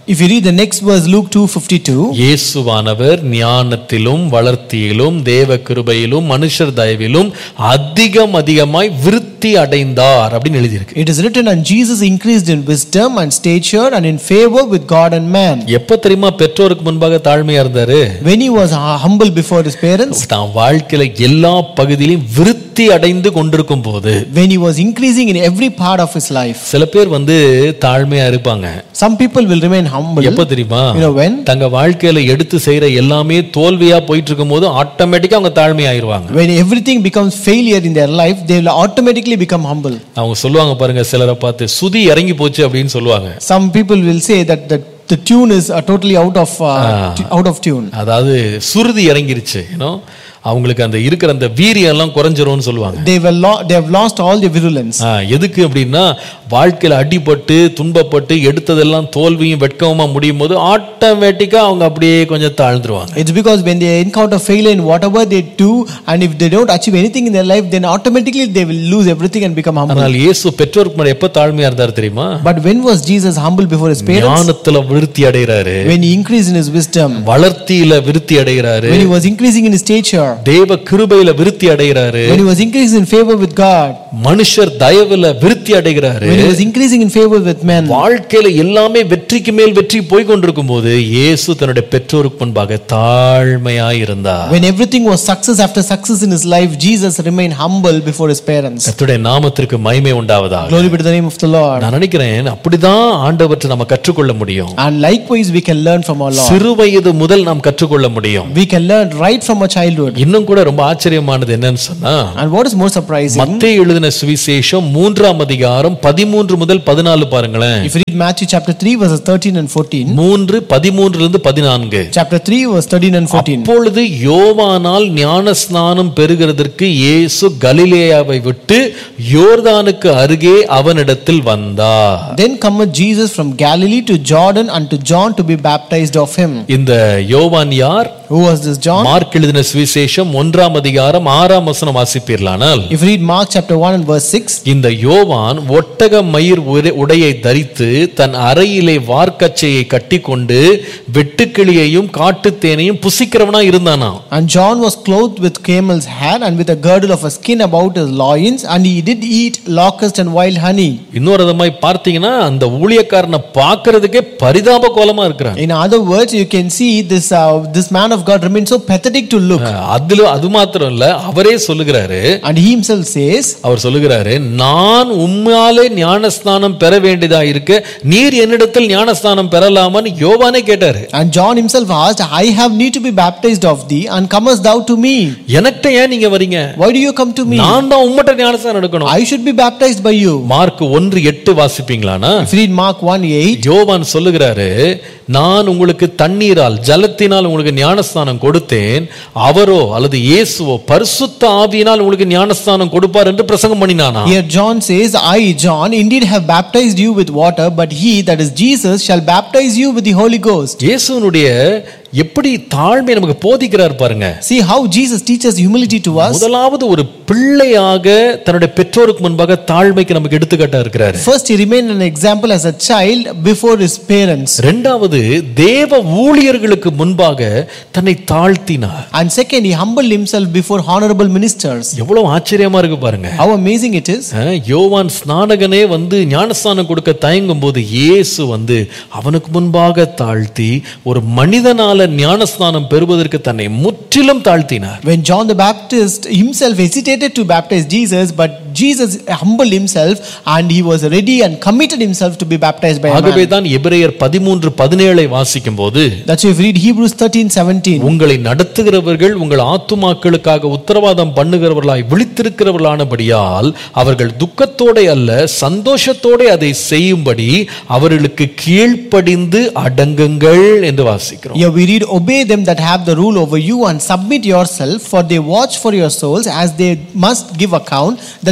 If you read the next verse, Luke 2:52, இயேசுவானவர் ஞானத்திலும் வளர்த்தியிலும் தேவ கிருபையிலும் மனுஷர் தயவிலும் அதிகம் அதிகமாய் விருத்தி அடைந்தார் அப்படின்னு எழுதியிருக்கு it is written, and Jesus increased in wisdom and stature and in favor with God and man. எப்ப தெரியுமா பெற்றோருக்கு முன்பாக தாழ்மையா இருந்தாரு When he was uh, humble before his parents, தான் வாழ்க்கையில எல்லா பகுதியிலும் விருத்தி அடைந்து கொண்டிருக்கும் போது when he was increasing in every part of his life. சில பேர் வந்து தாழ்மையா இருப்பாங்க Some people will remain humble. எப்ப தெரியுமா You know when? தங்க வாழ்க்கையில எடுத்து செய்யற எல்லாமே தோல்வியா போயிட்டு இருக்கும் போது ஆட்டோமேட்டிக்கா அவங்க தாழ்மையாயிருவாங்க When everything becomes failure in their life, they will automatically become humble. அவங்க சொல்லுவாங்க பாருங்க சிலரை பார்த்து சுதி இறங்கி போச்சு அப்படின்னு சொல்லுவாங்க Some people will say that the, the tune is uh, totally out of uh, tu- out of tune. அதாவது சுருதி இறங்கிருச்சு ஏன்னோ அவங்களுக்கு அந்த இருக்கிற அந்த வீரியம் எல்லாம் குறைஞ்சிரும்னு சொல்லுவாங்க They will lo- they have lost all their virulence. ஆ, எதுக்கு அப்படின்னா வாழ்க்கையில அடிபட்டு துன்பப்பட்டு எடுத்ததெல்லாம் தோல்வியும் வெட்கவுமா முடியும் போது ஆட்டோமேட்டிக்கா அவங்க அப்படியே கொஞ்சம் தாழ்ந்துருவாங்க It's because when they encounter failure in whatever they do, and if they don't achieve anything in their life, then automatically they will lose everything and become humble. ஆனால் இயேசு பெற்றோருக்கு முன்னாடி எப்ப தாழ்மையா இருந்தார் தெரியுமா But when was Jesus humble before his parents? ஞானத்துல விருத்தி அடைகிறாரு When he increased in his wisdom, வளர்த்தியில விருத்தி அடைகிறாரு when he was increasing in his stature, தேவ கிருபையில விருத்தி அடைகிறாரு when he was increasing in favor with God, மனுஷர் தயவுல விருத்தி அடைகிறாரு when he was increasing in favor with men. வாழ்க்கையில எல்லாமே வெற்றிக்கு மேல் வெற்றி போய் கொண்டிருக்கும் போது இயேசு தன்னுடைய பெற்றோருக்கு முன்பாக தாழ்மையாய் இருந்தார் When everything was success after success in his life, Jesus remained humble before his parents. கர்த்தருடைய நாமத்திற்கு மகிமை உண்டாவதாக Glory be to the name of the Lord. நான் நினைக்கிறேன் அப்படிதான் ஆண்டவற்றை நம்ம கற்றுக்கொள்ள முடியும் And likewise, we can learn from our Lord. சிறு வயது முதல் நாம் கற்றுக்கொள்ள முடியும் We can learn right from our childhood. இன்னும் கூட ரொம்ப ஆச்சரியமானது என்னன்னு சொன்னா And what is more surprising, மத்தேயு எழுதின சுவிசேஷம் மூன்றாம் அதிகாரம் பதிமூன்று முதல் பதினாலு பாருங்களேன் if you read Matthew chapter 3, verses 13 and 14, மூன்று பதிமூன்றுல இருந்து பதினான்கு chapter 3, verse 13 and 14. அப்பொழுது யோவானால் ஞானஸ்நானம் பெறுகிறதற்கு இயேசு கலிலேயாவை விட்டு யோர்தானுக்கு அருகே அவனிடத்தில் வந்தார் Then cometh Jesus from Galilee to Jordan unto John to be baptized of him. இந்த யோவான் யார் Who was this John? Mark எழுதின சுவிசேஷம் ஒன்றாம் அதிகாரம் ஆறாம் வசனம் வாசிப்பீர்களானால் If you read Mark chapter 1 and verse 6, இந்த யோவான் ஒட்டக மயிர் உரை- உடையை தரித்து தன் அறையிலே வார்க்கச்சையை கட்டிக்கொண்டு வெட்டுக்கிளியையும் காட்டுத்தேனையும் புசிக்கிறவனா இருந்தானா And John was clothed with camel's hair and with a girdle of a skin about his loins, and he did eat locust and wild honey. இன்னொரு விதமாய் பார்த்தீங்கன்னா அந்த ஊழியக்காரனை பார்க்கிறதுக்கே பரிதாப கோலமா இருக்கிறான் In other words, you can see this uh, this man of God remains so pathetic to look. அதுல அது மாத்திரம் இல்ல அவரே சொல்லுகிறாரு And he himself says, அவர் சொல்லுகிறாரு நான் உம்மாலே ஞானஸ்நானம் பெற வேண்டியதா இருக்க நீர் என்னிடத்தில் ஞானஸ்நானம் பெறலாமான்னு யோவானே கேட்டாரு and John himself asked, I have need to be baptized of thee, and comest thou to me? எனக்கிட்ட ஏன் நீங்க வரீங்க Why do you come to me? நான் தான் உம்மட்ட ஞானஸ்நானம் எடுக்கணும் I should be baptized by you. Mark ஒன்று எட்டு வாசிப்பீங்களானா If you read Mark 1 8, யோவான் சொல்லுகிறாரு நான் உங்களுக்கு தண்ணீரால் ஜலத்தினால் உங்களுக்கு ஞானஸ்நானம் கொடுத்தேன் அவரோ அல்லது இயேசுவோ பரிசுத்த ஆவியினால் உங்களுக்கு ஞானஸ்நானம் கொடுப்பார் என்று பிரசங்கம் பண்ணினானா here John says, I, John, indeed have baptized you with water, but he, that is Jesus, shall baptize you with the Holy Ghost. இயேசுனுடைய எப்படி தாழ்மை நமக்கு போதிக்கிறார் பாருங்க See how Jesus teaches humility to us. முதலாவது ஒரு பிள்ளையாக தன்னுடைய பெற்றோருக்கு முன்பாக தாழ்மைக்கு நமக்கு எடுத்துக்காட்டா இருக்கிறாரு First, he remained an example as a child before his parents. ரெண்டாவது தேவ ஊழியர்களுக்கு முன்பாக தன்னை தாழ்த்தினார் And second, he humbled himself before honorable ministers. எவ்வளவு ஆச்சரியமா இருக்கு பாருங்க How amazing it is. அஹ், யோவான் ஸ்நானகனே வந்து ஞானஸ்நானம் கொடுக்க தயங்கும் போது இயேசு வந்து அவனுக்கு முன்பாக தாழ்த்தி ஒரு மனிதனால ஞானஸ்நானம் பெறுவதற்கு தன்னை முற்றிலும் தாழ்த்தினார் When John the Baptist himself hesitated to baptize Jesus, but Jesus humbled himself and he was ready and committed himself to be baptized by a ஆகவே man. தான் எபிரேயர் பதிமூன்று பதினேழை வாசிக்கும் போது That's why if you read Hebrews 13 17. உங்களை நடத்துகிறவர்கள் உங்கள் ஆத்துமாக்களுக்காக உத்தரவாதம் பண்ணுகிறவர்களாய் விழித்திருக்கிறவர்களானபடியால் அவர்கள் துக்கத்தோட அல்ல சந்தோஷத்தோட அதை செய்யும்படி அவர்களுக்கு கீழ்ப்படிந்து அடங்குங்கள் என்று வாசிக்கிறோம் Here we read, Obey them that have the rule over you and submit yourself, for they watch for your souls as they must give account, that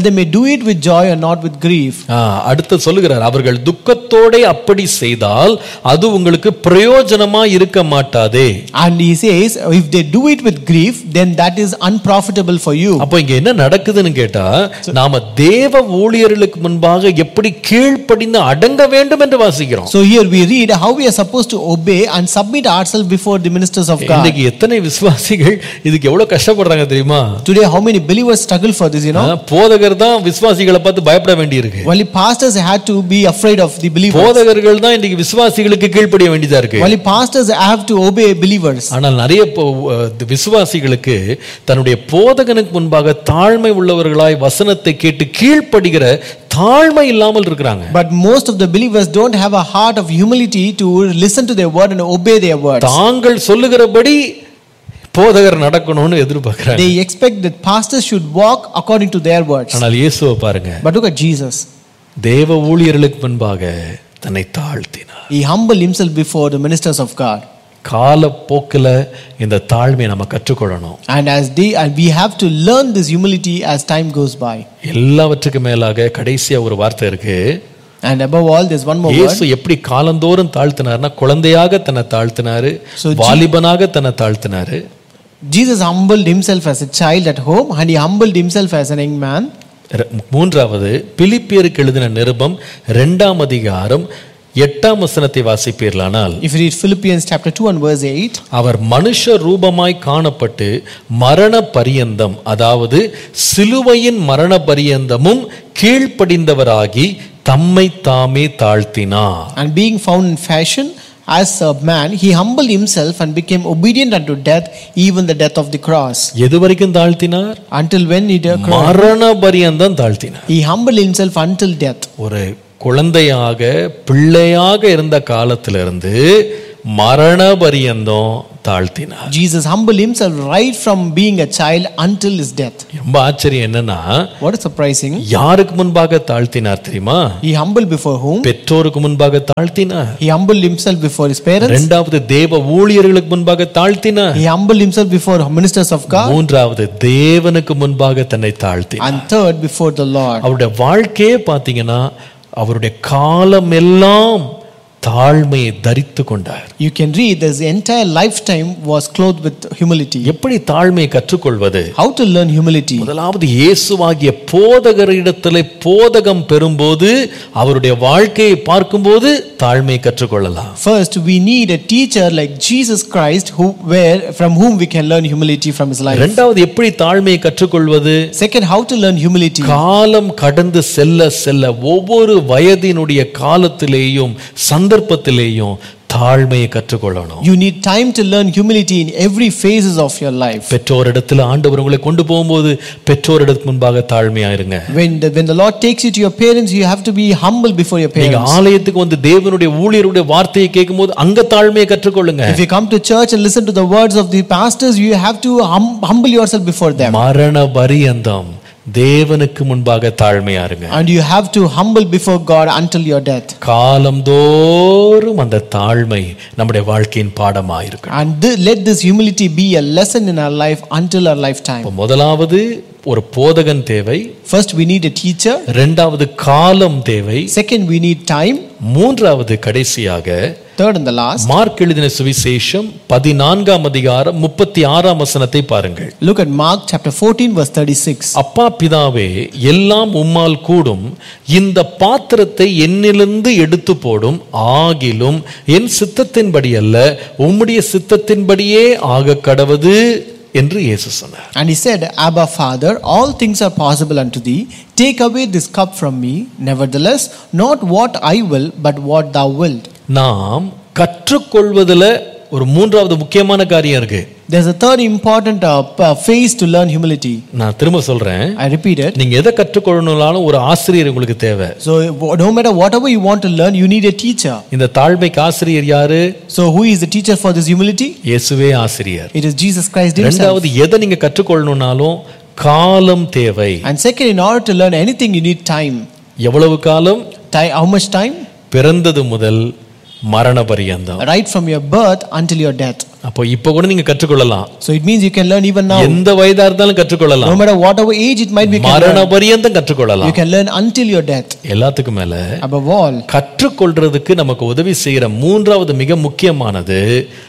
they may do it with joy and not with grief. ஆ, அடுத்து சொல்லுகிறார் அவர்கள் துக்கத்தோட அப்படி செய்தால் அது உங்களுக்கு பிரயோஜனமா இருக்க மாட்டாதே And he says, if they do it with grief, then that is unprofitable for you. அப்போ இங்க என்ன நடக்குதுன்னு கேட்டா நாம தேவ ஊழியர்களுக்கு முன்பாக எப்படி கீழ்ப்படிந்து அடங்க வேண்டும் என்று வாசிக்கிறோம் So here we read how we are supposed to obey and submit ourselves before the ministers of God. இன்னைக்கு எத்தனை விசுவாசிகள் இதுக்கு எவ்வளவு கஷ்டப்படுறாங்க தெரியுமா Today, how many believers struggle for this, you know? ஆ, போதகர் தான் விசுவாசிகளை பார்த்து பயப்பட வேண்டியிருக்கு Only pastors had to be afraid of the believers. போதகர்கள் தான் இன்னைக்கு விசுவாசிகளுக்கு கீழ்ப்படிய வேண்டியதா இருக்கு Only pastors have to obey believers. ஆனால் நிறைய போ- அஹ் விசுவாசிகளுக்கு தன்னுடைய போதகனுக்கு முன்பாக தாழ்மை உள்ளவர்களாய் வசனத்தை கேட்டு கீழ்ப்படுகிற தாழ்மை இல்லாமல் இருக்கிறாங்க But most of the believers don't have a heart of humility to listen to their word and obey their words. தாங்கள் சொல்லுகிறபடி போதகர் நடக்கணும்னு எதிர்பார்க்கிறாங்க They expect that pastors should walk according to their words. ஆனால் இயேசுவை பாருங்க But look at Jesus. தேவ ஊழியர்களுக்கு முன்பாக தன்னை தாழ்த்தினார் He humbled himself before the ministers of God. காலப்போக்கில் இந்த தாழ்மையை நம்ம கற்றுக்கொள்ளணும் And as they and we have to learn this humility as time goes by. எல்லாவற்றுக்கும் மேலாக கடைசியா ஒரு வார்த்தை இருக்கு And above all, there's one more word. இயேசு எப்படி காலந்தோறும் தாழ்த்தினார்னா குழந்தையாக தன்னை தாழ்த்தினாரு So, Je- வாலிபனாக தன்னை தாழ்த்தினாரு Jesus humbled himself as a child at home and he humbled himself as an young man. ர- மூன்றாவது பிலிப்பியருக்கு எழுதின நிருபம் ரெண்டாம் அதிகாரம் எட்டாம் வசனத்தை வாசிப்பீர்களானால் If you read Philippians chapter 2 and verse 8, அவர் மனுஷ ரூபமாய் காணப்பட்டு மரண பரியந்தம் அதாவது சிலுவையின் மரண பரியந்தமும் கீழ்ப்படிந்தவராகி தம்மை தாமே தாழ்த்தினார் and being found in fashion as a man, he humbled himself and became obedient unto death, even the death of the cross. எது வரைக்கும் தாழ்த்தினார் Until when he did, மரண பரியந்தம் தாழ்த்தினார் he humbled himself until death. ஒரு குழந்தையாக பிள்ளையாக இருந்த காலத்திலிருந்து மரண பரியந்தம் தாழ்த்தினார் Jesus humbled himself right from being a child until his death. ரொம்ப ஆச்சரியம் என்னன்னா What is surprising? யாருக்கு முன்பாக தாழ்த்தினார் தெரியுமா He humbled before whom? பெற்றோருக்கு முன்பாக தாழ்த்தினார் He humbled himself before his parents. இரண்டாவது தேவ ஊழியர்களுக்கு முன்பாக தாழ்த்தினார் He humbled himself before ministers of God. மூன்றாவது தேவனுக்கு முன்பாக தன்னை தாழ்த்தினார் And third, before the Lord. அவருடைய வாழ்க்கையே பார்த்தீங்கன்னா அவருடைய காலம் எல்லாம் தாழ்மையை தரித்து கொண்டார் You can read this entire lifetime was clothed with humility. எப்படி தாழ்மையை கற்றுக்கொள்வது How to learn humility? முதலாவது இயேசுவாகிய போதகரிடத்தில் போதகம் பெறும்போது அவருடைய வாழ்க்கையை பார்க்கும்போது தாழ்மையை கற்றுக்கொள்ளலாம் First, we need a teacher like Jesus Christ, who where from whom we can learn humility from his life. இரண்டாவது எப்படி தாழ்மையை கற்றுக்கொள்வது Second, how to learn humility. காலம் கடந்து செல்ல செல்ல ஒவ்வொரு வயதினுடைய காலத்திலேயும் சந்தர்ப்பத்திலேயும் தாழ்மையை கற்றுக்கொள்ளணும் You need time to learn humility in every phases of your life. பெற்றோரிடத்தில் ஆண்டவர் உங்களை கொண்டு போகும்போது பெற்றோரிடத்துக்கு முன்பாக தாழ்மையா இருங்க When the, when the Lord takes you to your parents, you have to be humble before your நீங்க parents. ஆலயத்துக்கு வந்து தேவனுடைய ஊழியருடைய வார்த்தையை கேட்கும்போது அங்க தாழ்மையை கற்றுக்கொள்ளுங்க If you come to church and listen to the words of the pastors, you have to hum- humble yourself before them. மரண பரியந்தம் தேவனுக்கு முன்பாக தாழ்மையா இருங்க And you have to humble before God until your death. காலந்தோறும் அந்த தாழ்மை நம்முடைய வாழ்க்கையின் பாடமா இருக்கும் And th- let this humility be a lesson in our life until our lifetime. இப்ப முதலாவது ஒரு போதகன் தேவை First, we need a teacher. இரண்டாவது காலம் தேவை Second, we need time. மூன்றாவது கடைசியாக Third and the last. Mark எழுதின சுவிசேஷம் பதினான்காம் அதிகாரம் முப்பத்தி ஆறாம் வசனத்தை பாருங்கள் Look at Mark chapter 14, verse 36. அப்பா பிதாவே எல்லாம் உம்மால் கூடும் இந்த பாத்திரத்தை என்னிலிருந்து எடுத்து போடும் ஆகிலும் என் சித்தத்தின்படி அல்ல உம்முடைய சித்தத்தின்படியே ஆக கடவது என்று இயேசு சொன்னார் And he said, Abba, Father, all things are possible unto thee. Take away this cup from me. Nevertheless, not what I will, but what thou wilt. நாம் கற்றுக்கொள்வதுல ஒரு மூன்றாவது முக்கியமான காரியம் இருக்கு There's a third important uh, p- phase to learn humility. நான் திரும்ப சொல்றேன் I repeat it. நீங்க எதை கற்றுக்கொள்ளணும்னாலும் ஒரு ஆசிரியர் உங்களுக்கு தேவை So, w- no matter whatever you want to learn, you need a teacher. இந்த தாழ்மைக்கு ஆசிரியர் யாரு So, who is the teacher for this humility? இயேசுவே ஆசிரியர் It is Jesus Christ Himself. ரெண்டாவது எதை நீங்க கற்றுக்கொள்ளணும்னாலும் காலம் தேவை And second, in order to learn anything, you need time. எவ்வளவு காலம் Time how much time? பிறந்தது முதல் மரண பரியந்தம் right from your birth until your death. அப்போ இப்ப கூட நீங்க கற்றுக்கொள்ளலாம் So it means you can learn even now. எந்த வயதா இருந்தாலும் No கற்றுக்கொள்ளலாம் matter whatever age it might be, you can மரண learn. பரியந்தம் You கற்றுக்கொள்ளலாம் can learn until your death. எல்லாத்துக்கும் மேல Above all, கற்றுக்கொள்றதுக்கு நமக்கு உதவி செய்யற மூன்றாவது மிக முக்கியமானது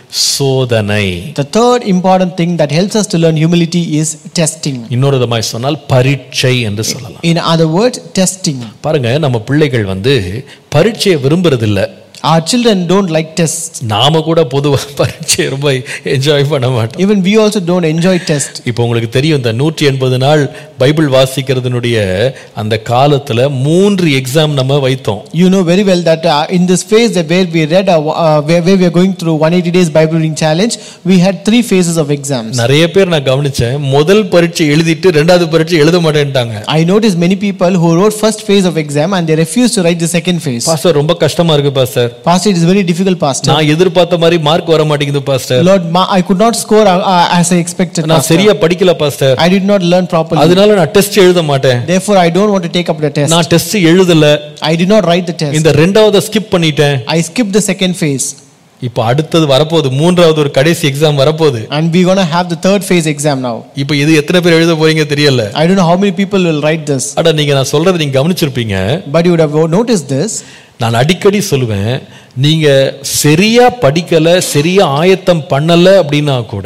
சோதனை the third important thing that helps us to learn humility is testing. இன்னொரு விதமாய் சொன்னால் பரீட்சை என்று சொல்லலாம் In other words, testing. பாருங்க நம்ம பிள்ளைகள் வந்து பரீட்சையை விரும்புறதில்ல Our children don't like tests. நாம கூட பொதுவா பரீட்சையை ரொம்ப என்ஜாய் பண்ண மாட்டோம் Even we also don't enjoy tests. இப்போ உங்களுக்கு தெரியும் இந்த நூற்றி எண்பது நாள் பைபிள் வாசிக்கிறதுனுடைய அந்த காலத்துல மூன்று எக்ஸாம் நம்ம வைத்தோம் You know very well that uh, in this phase that where we read, uh, uh, where, where we are going through 180 days Bible reading challenge, we had three phases of exams. நிறைய பேர் நான் கவனிச்சேன் முதல் பரீட்சை எழுதிட்டு ரெண்டாவது பரீட்சை எழுத மாட்டேன்ட்டாங்க I noticed many people who wrote first phase of exam and they refused to write the second phase. Pastor ரொம்ப கஷ்டமா இருக்கு pastor Pastor, it is very difficult, Pastor. நான் எதிர்பார்த்த மாதிரி மார்க் வர மாட்டேங்குது pastor Lord, ma- I could not score uh, uh, as I expected. நான் Pastor. சரியா படிக்கல pastor I did not learn properly. அதனால நான் டெஸ்ட் எழுத மாட்டேன் Therefore, I don't want to take up the test. நான் டெஸ்ட் எழுதல I did not write the test. இந்த ரெண்டாவத ஸ்கிப் பண்ணிட்டேன் I skipped the second phase. இப்போ அடுத்தது வரப்போகுது மூன்றாவது ஒரு கடைசி எக்ஸாம் வரப்போகுது And we're going to have the third phase exam now. இப்போ இது எத்தனை பேர் எழுத போறீங்க தெரியல I don't know how many people will write this. அட நீங்க நான் சொல்றது நீங்க கவனிச்சிருப்பீங்க But you would have noticed this. நான் அடிக்கடி சொல்லுவேன் நீங்க சரியா படிக்கல சரியா ஆயத்தம் பண்ணல அப்படின்னா கூட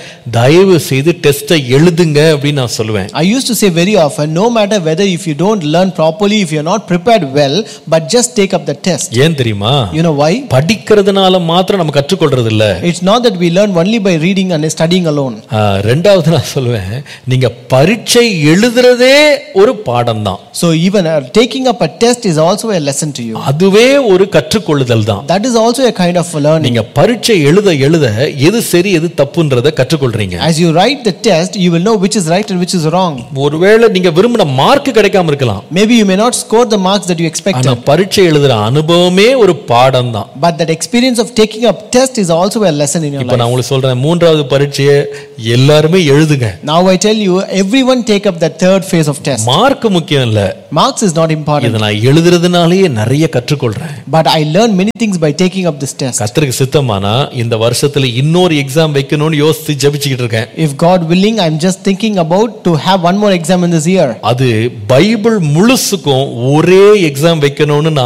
தயவு செய்து டெஸ்ட்டை எழுதுங்க அப்படின்னு நான் சொல்லுவேன் I used to say very often, no matter whether if you don't learn properly, if you're not prepared well, but just take up the test. ஏன் தெரியுமா You know why? படிக்கிறதுனால மாத்திரம் நம்ம கற்றுக்கொள்றது இல்ல It's not that we learn only by reading and studying alone. ஆ, ரெண்டாவது நான் சொல்லுவேன் நீங்க பரீட்சை எழுதுறதே ஒரு பாடம் தான் So even uh, taking up a test is also a lesson to you. அதுவே ஒரு கற்றுக்கொள்ளுதல் தான் That is also a kind of learning. நீங்க பரீட்சை எழுத எழுத எது சரி எது தப்புன்றத கற்றுக்கொள்றீங்க As you write the test, you will know which is right and which is wrong. ஒருவேளை நீங்க விரும்பின மார்க் கிடைக்காம இருக்கலாம் Maybe you may not score the marks that you expected. ஆனா பரீட்சை எழுதுற அனுபவமே ஒரு பாடம் தான் But that experience of taking up test is also a lesson in your இப்ப life. நான் உங்களுக்கு சொல்றேன் மூன்றாவது பரீட்சையை எல்லாருமே எழுதுங்க Now I tell you, everyone take up the third phase of test. Mark முக்கியம் இல்ல Marks is not important. இதை நான் எழுதுறதுனாலேயே நிறைய கற்றுக்கொள்றேன் But I learn many things by taking up this test. கத்தருக்கு சித்தமானா இந்த வருஷத்துல இன்னொரு எக்ஸாம் வைக்கணும்னு யோசிச்சு ஜபிச்சுக்கிட்டு இருக்கேன் If God willing, I'm just thinking about to have one more exam in this year. அது பைபிள் முழுசுக்கும் ஒரே எக்ஸாம் வைக்கணும்னு நான்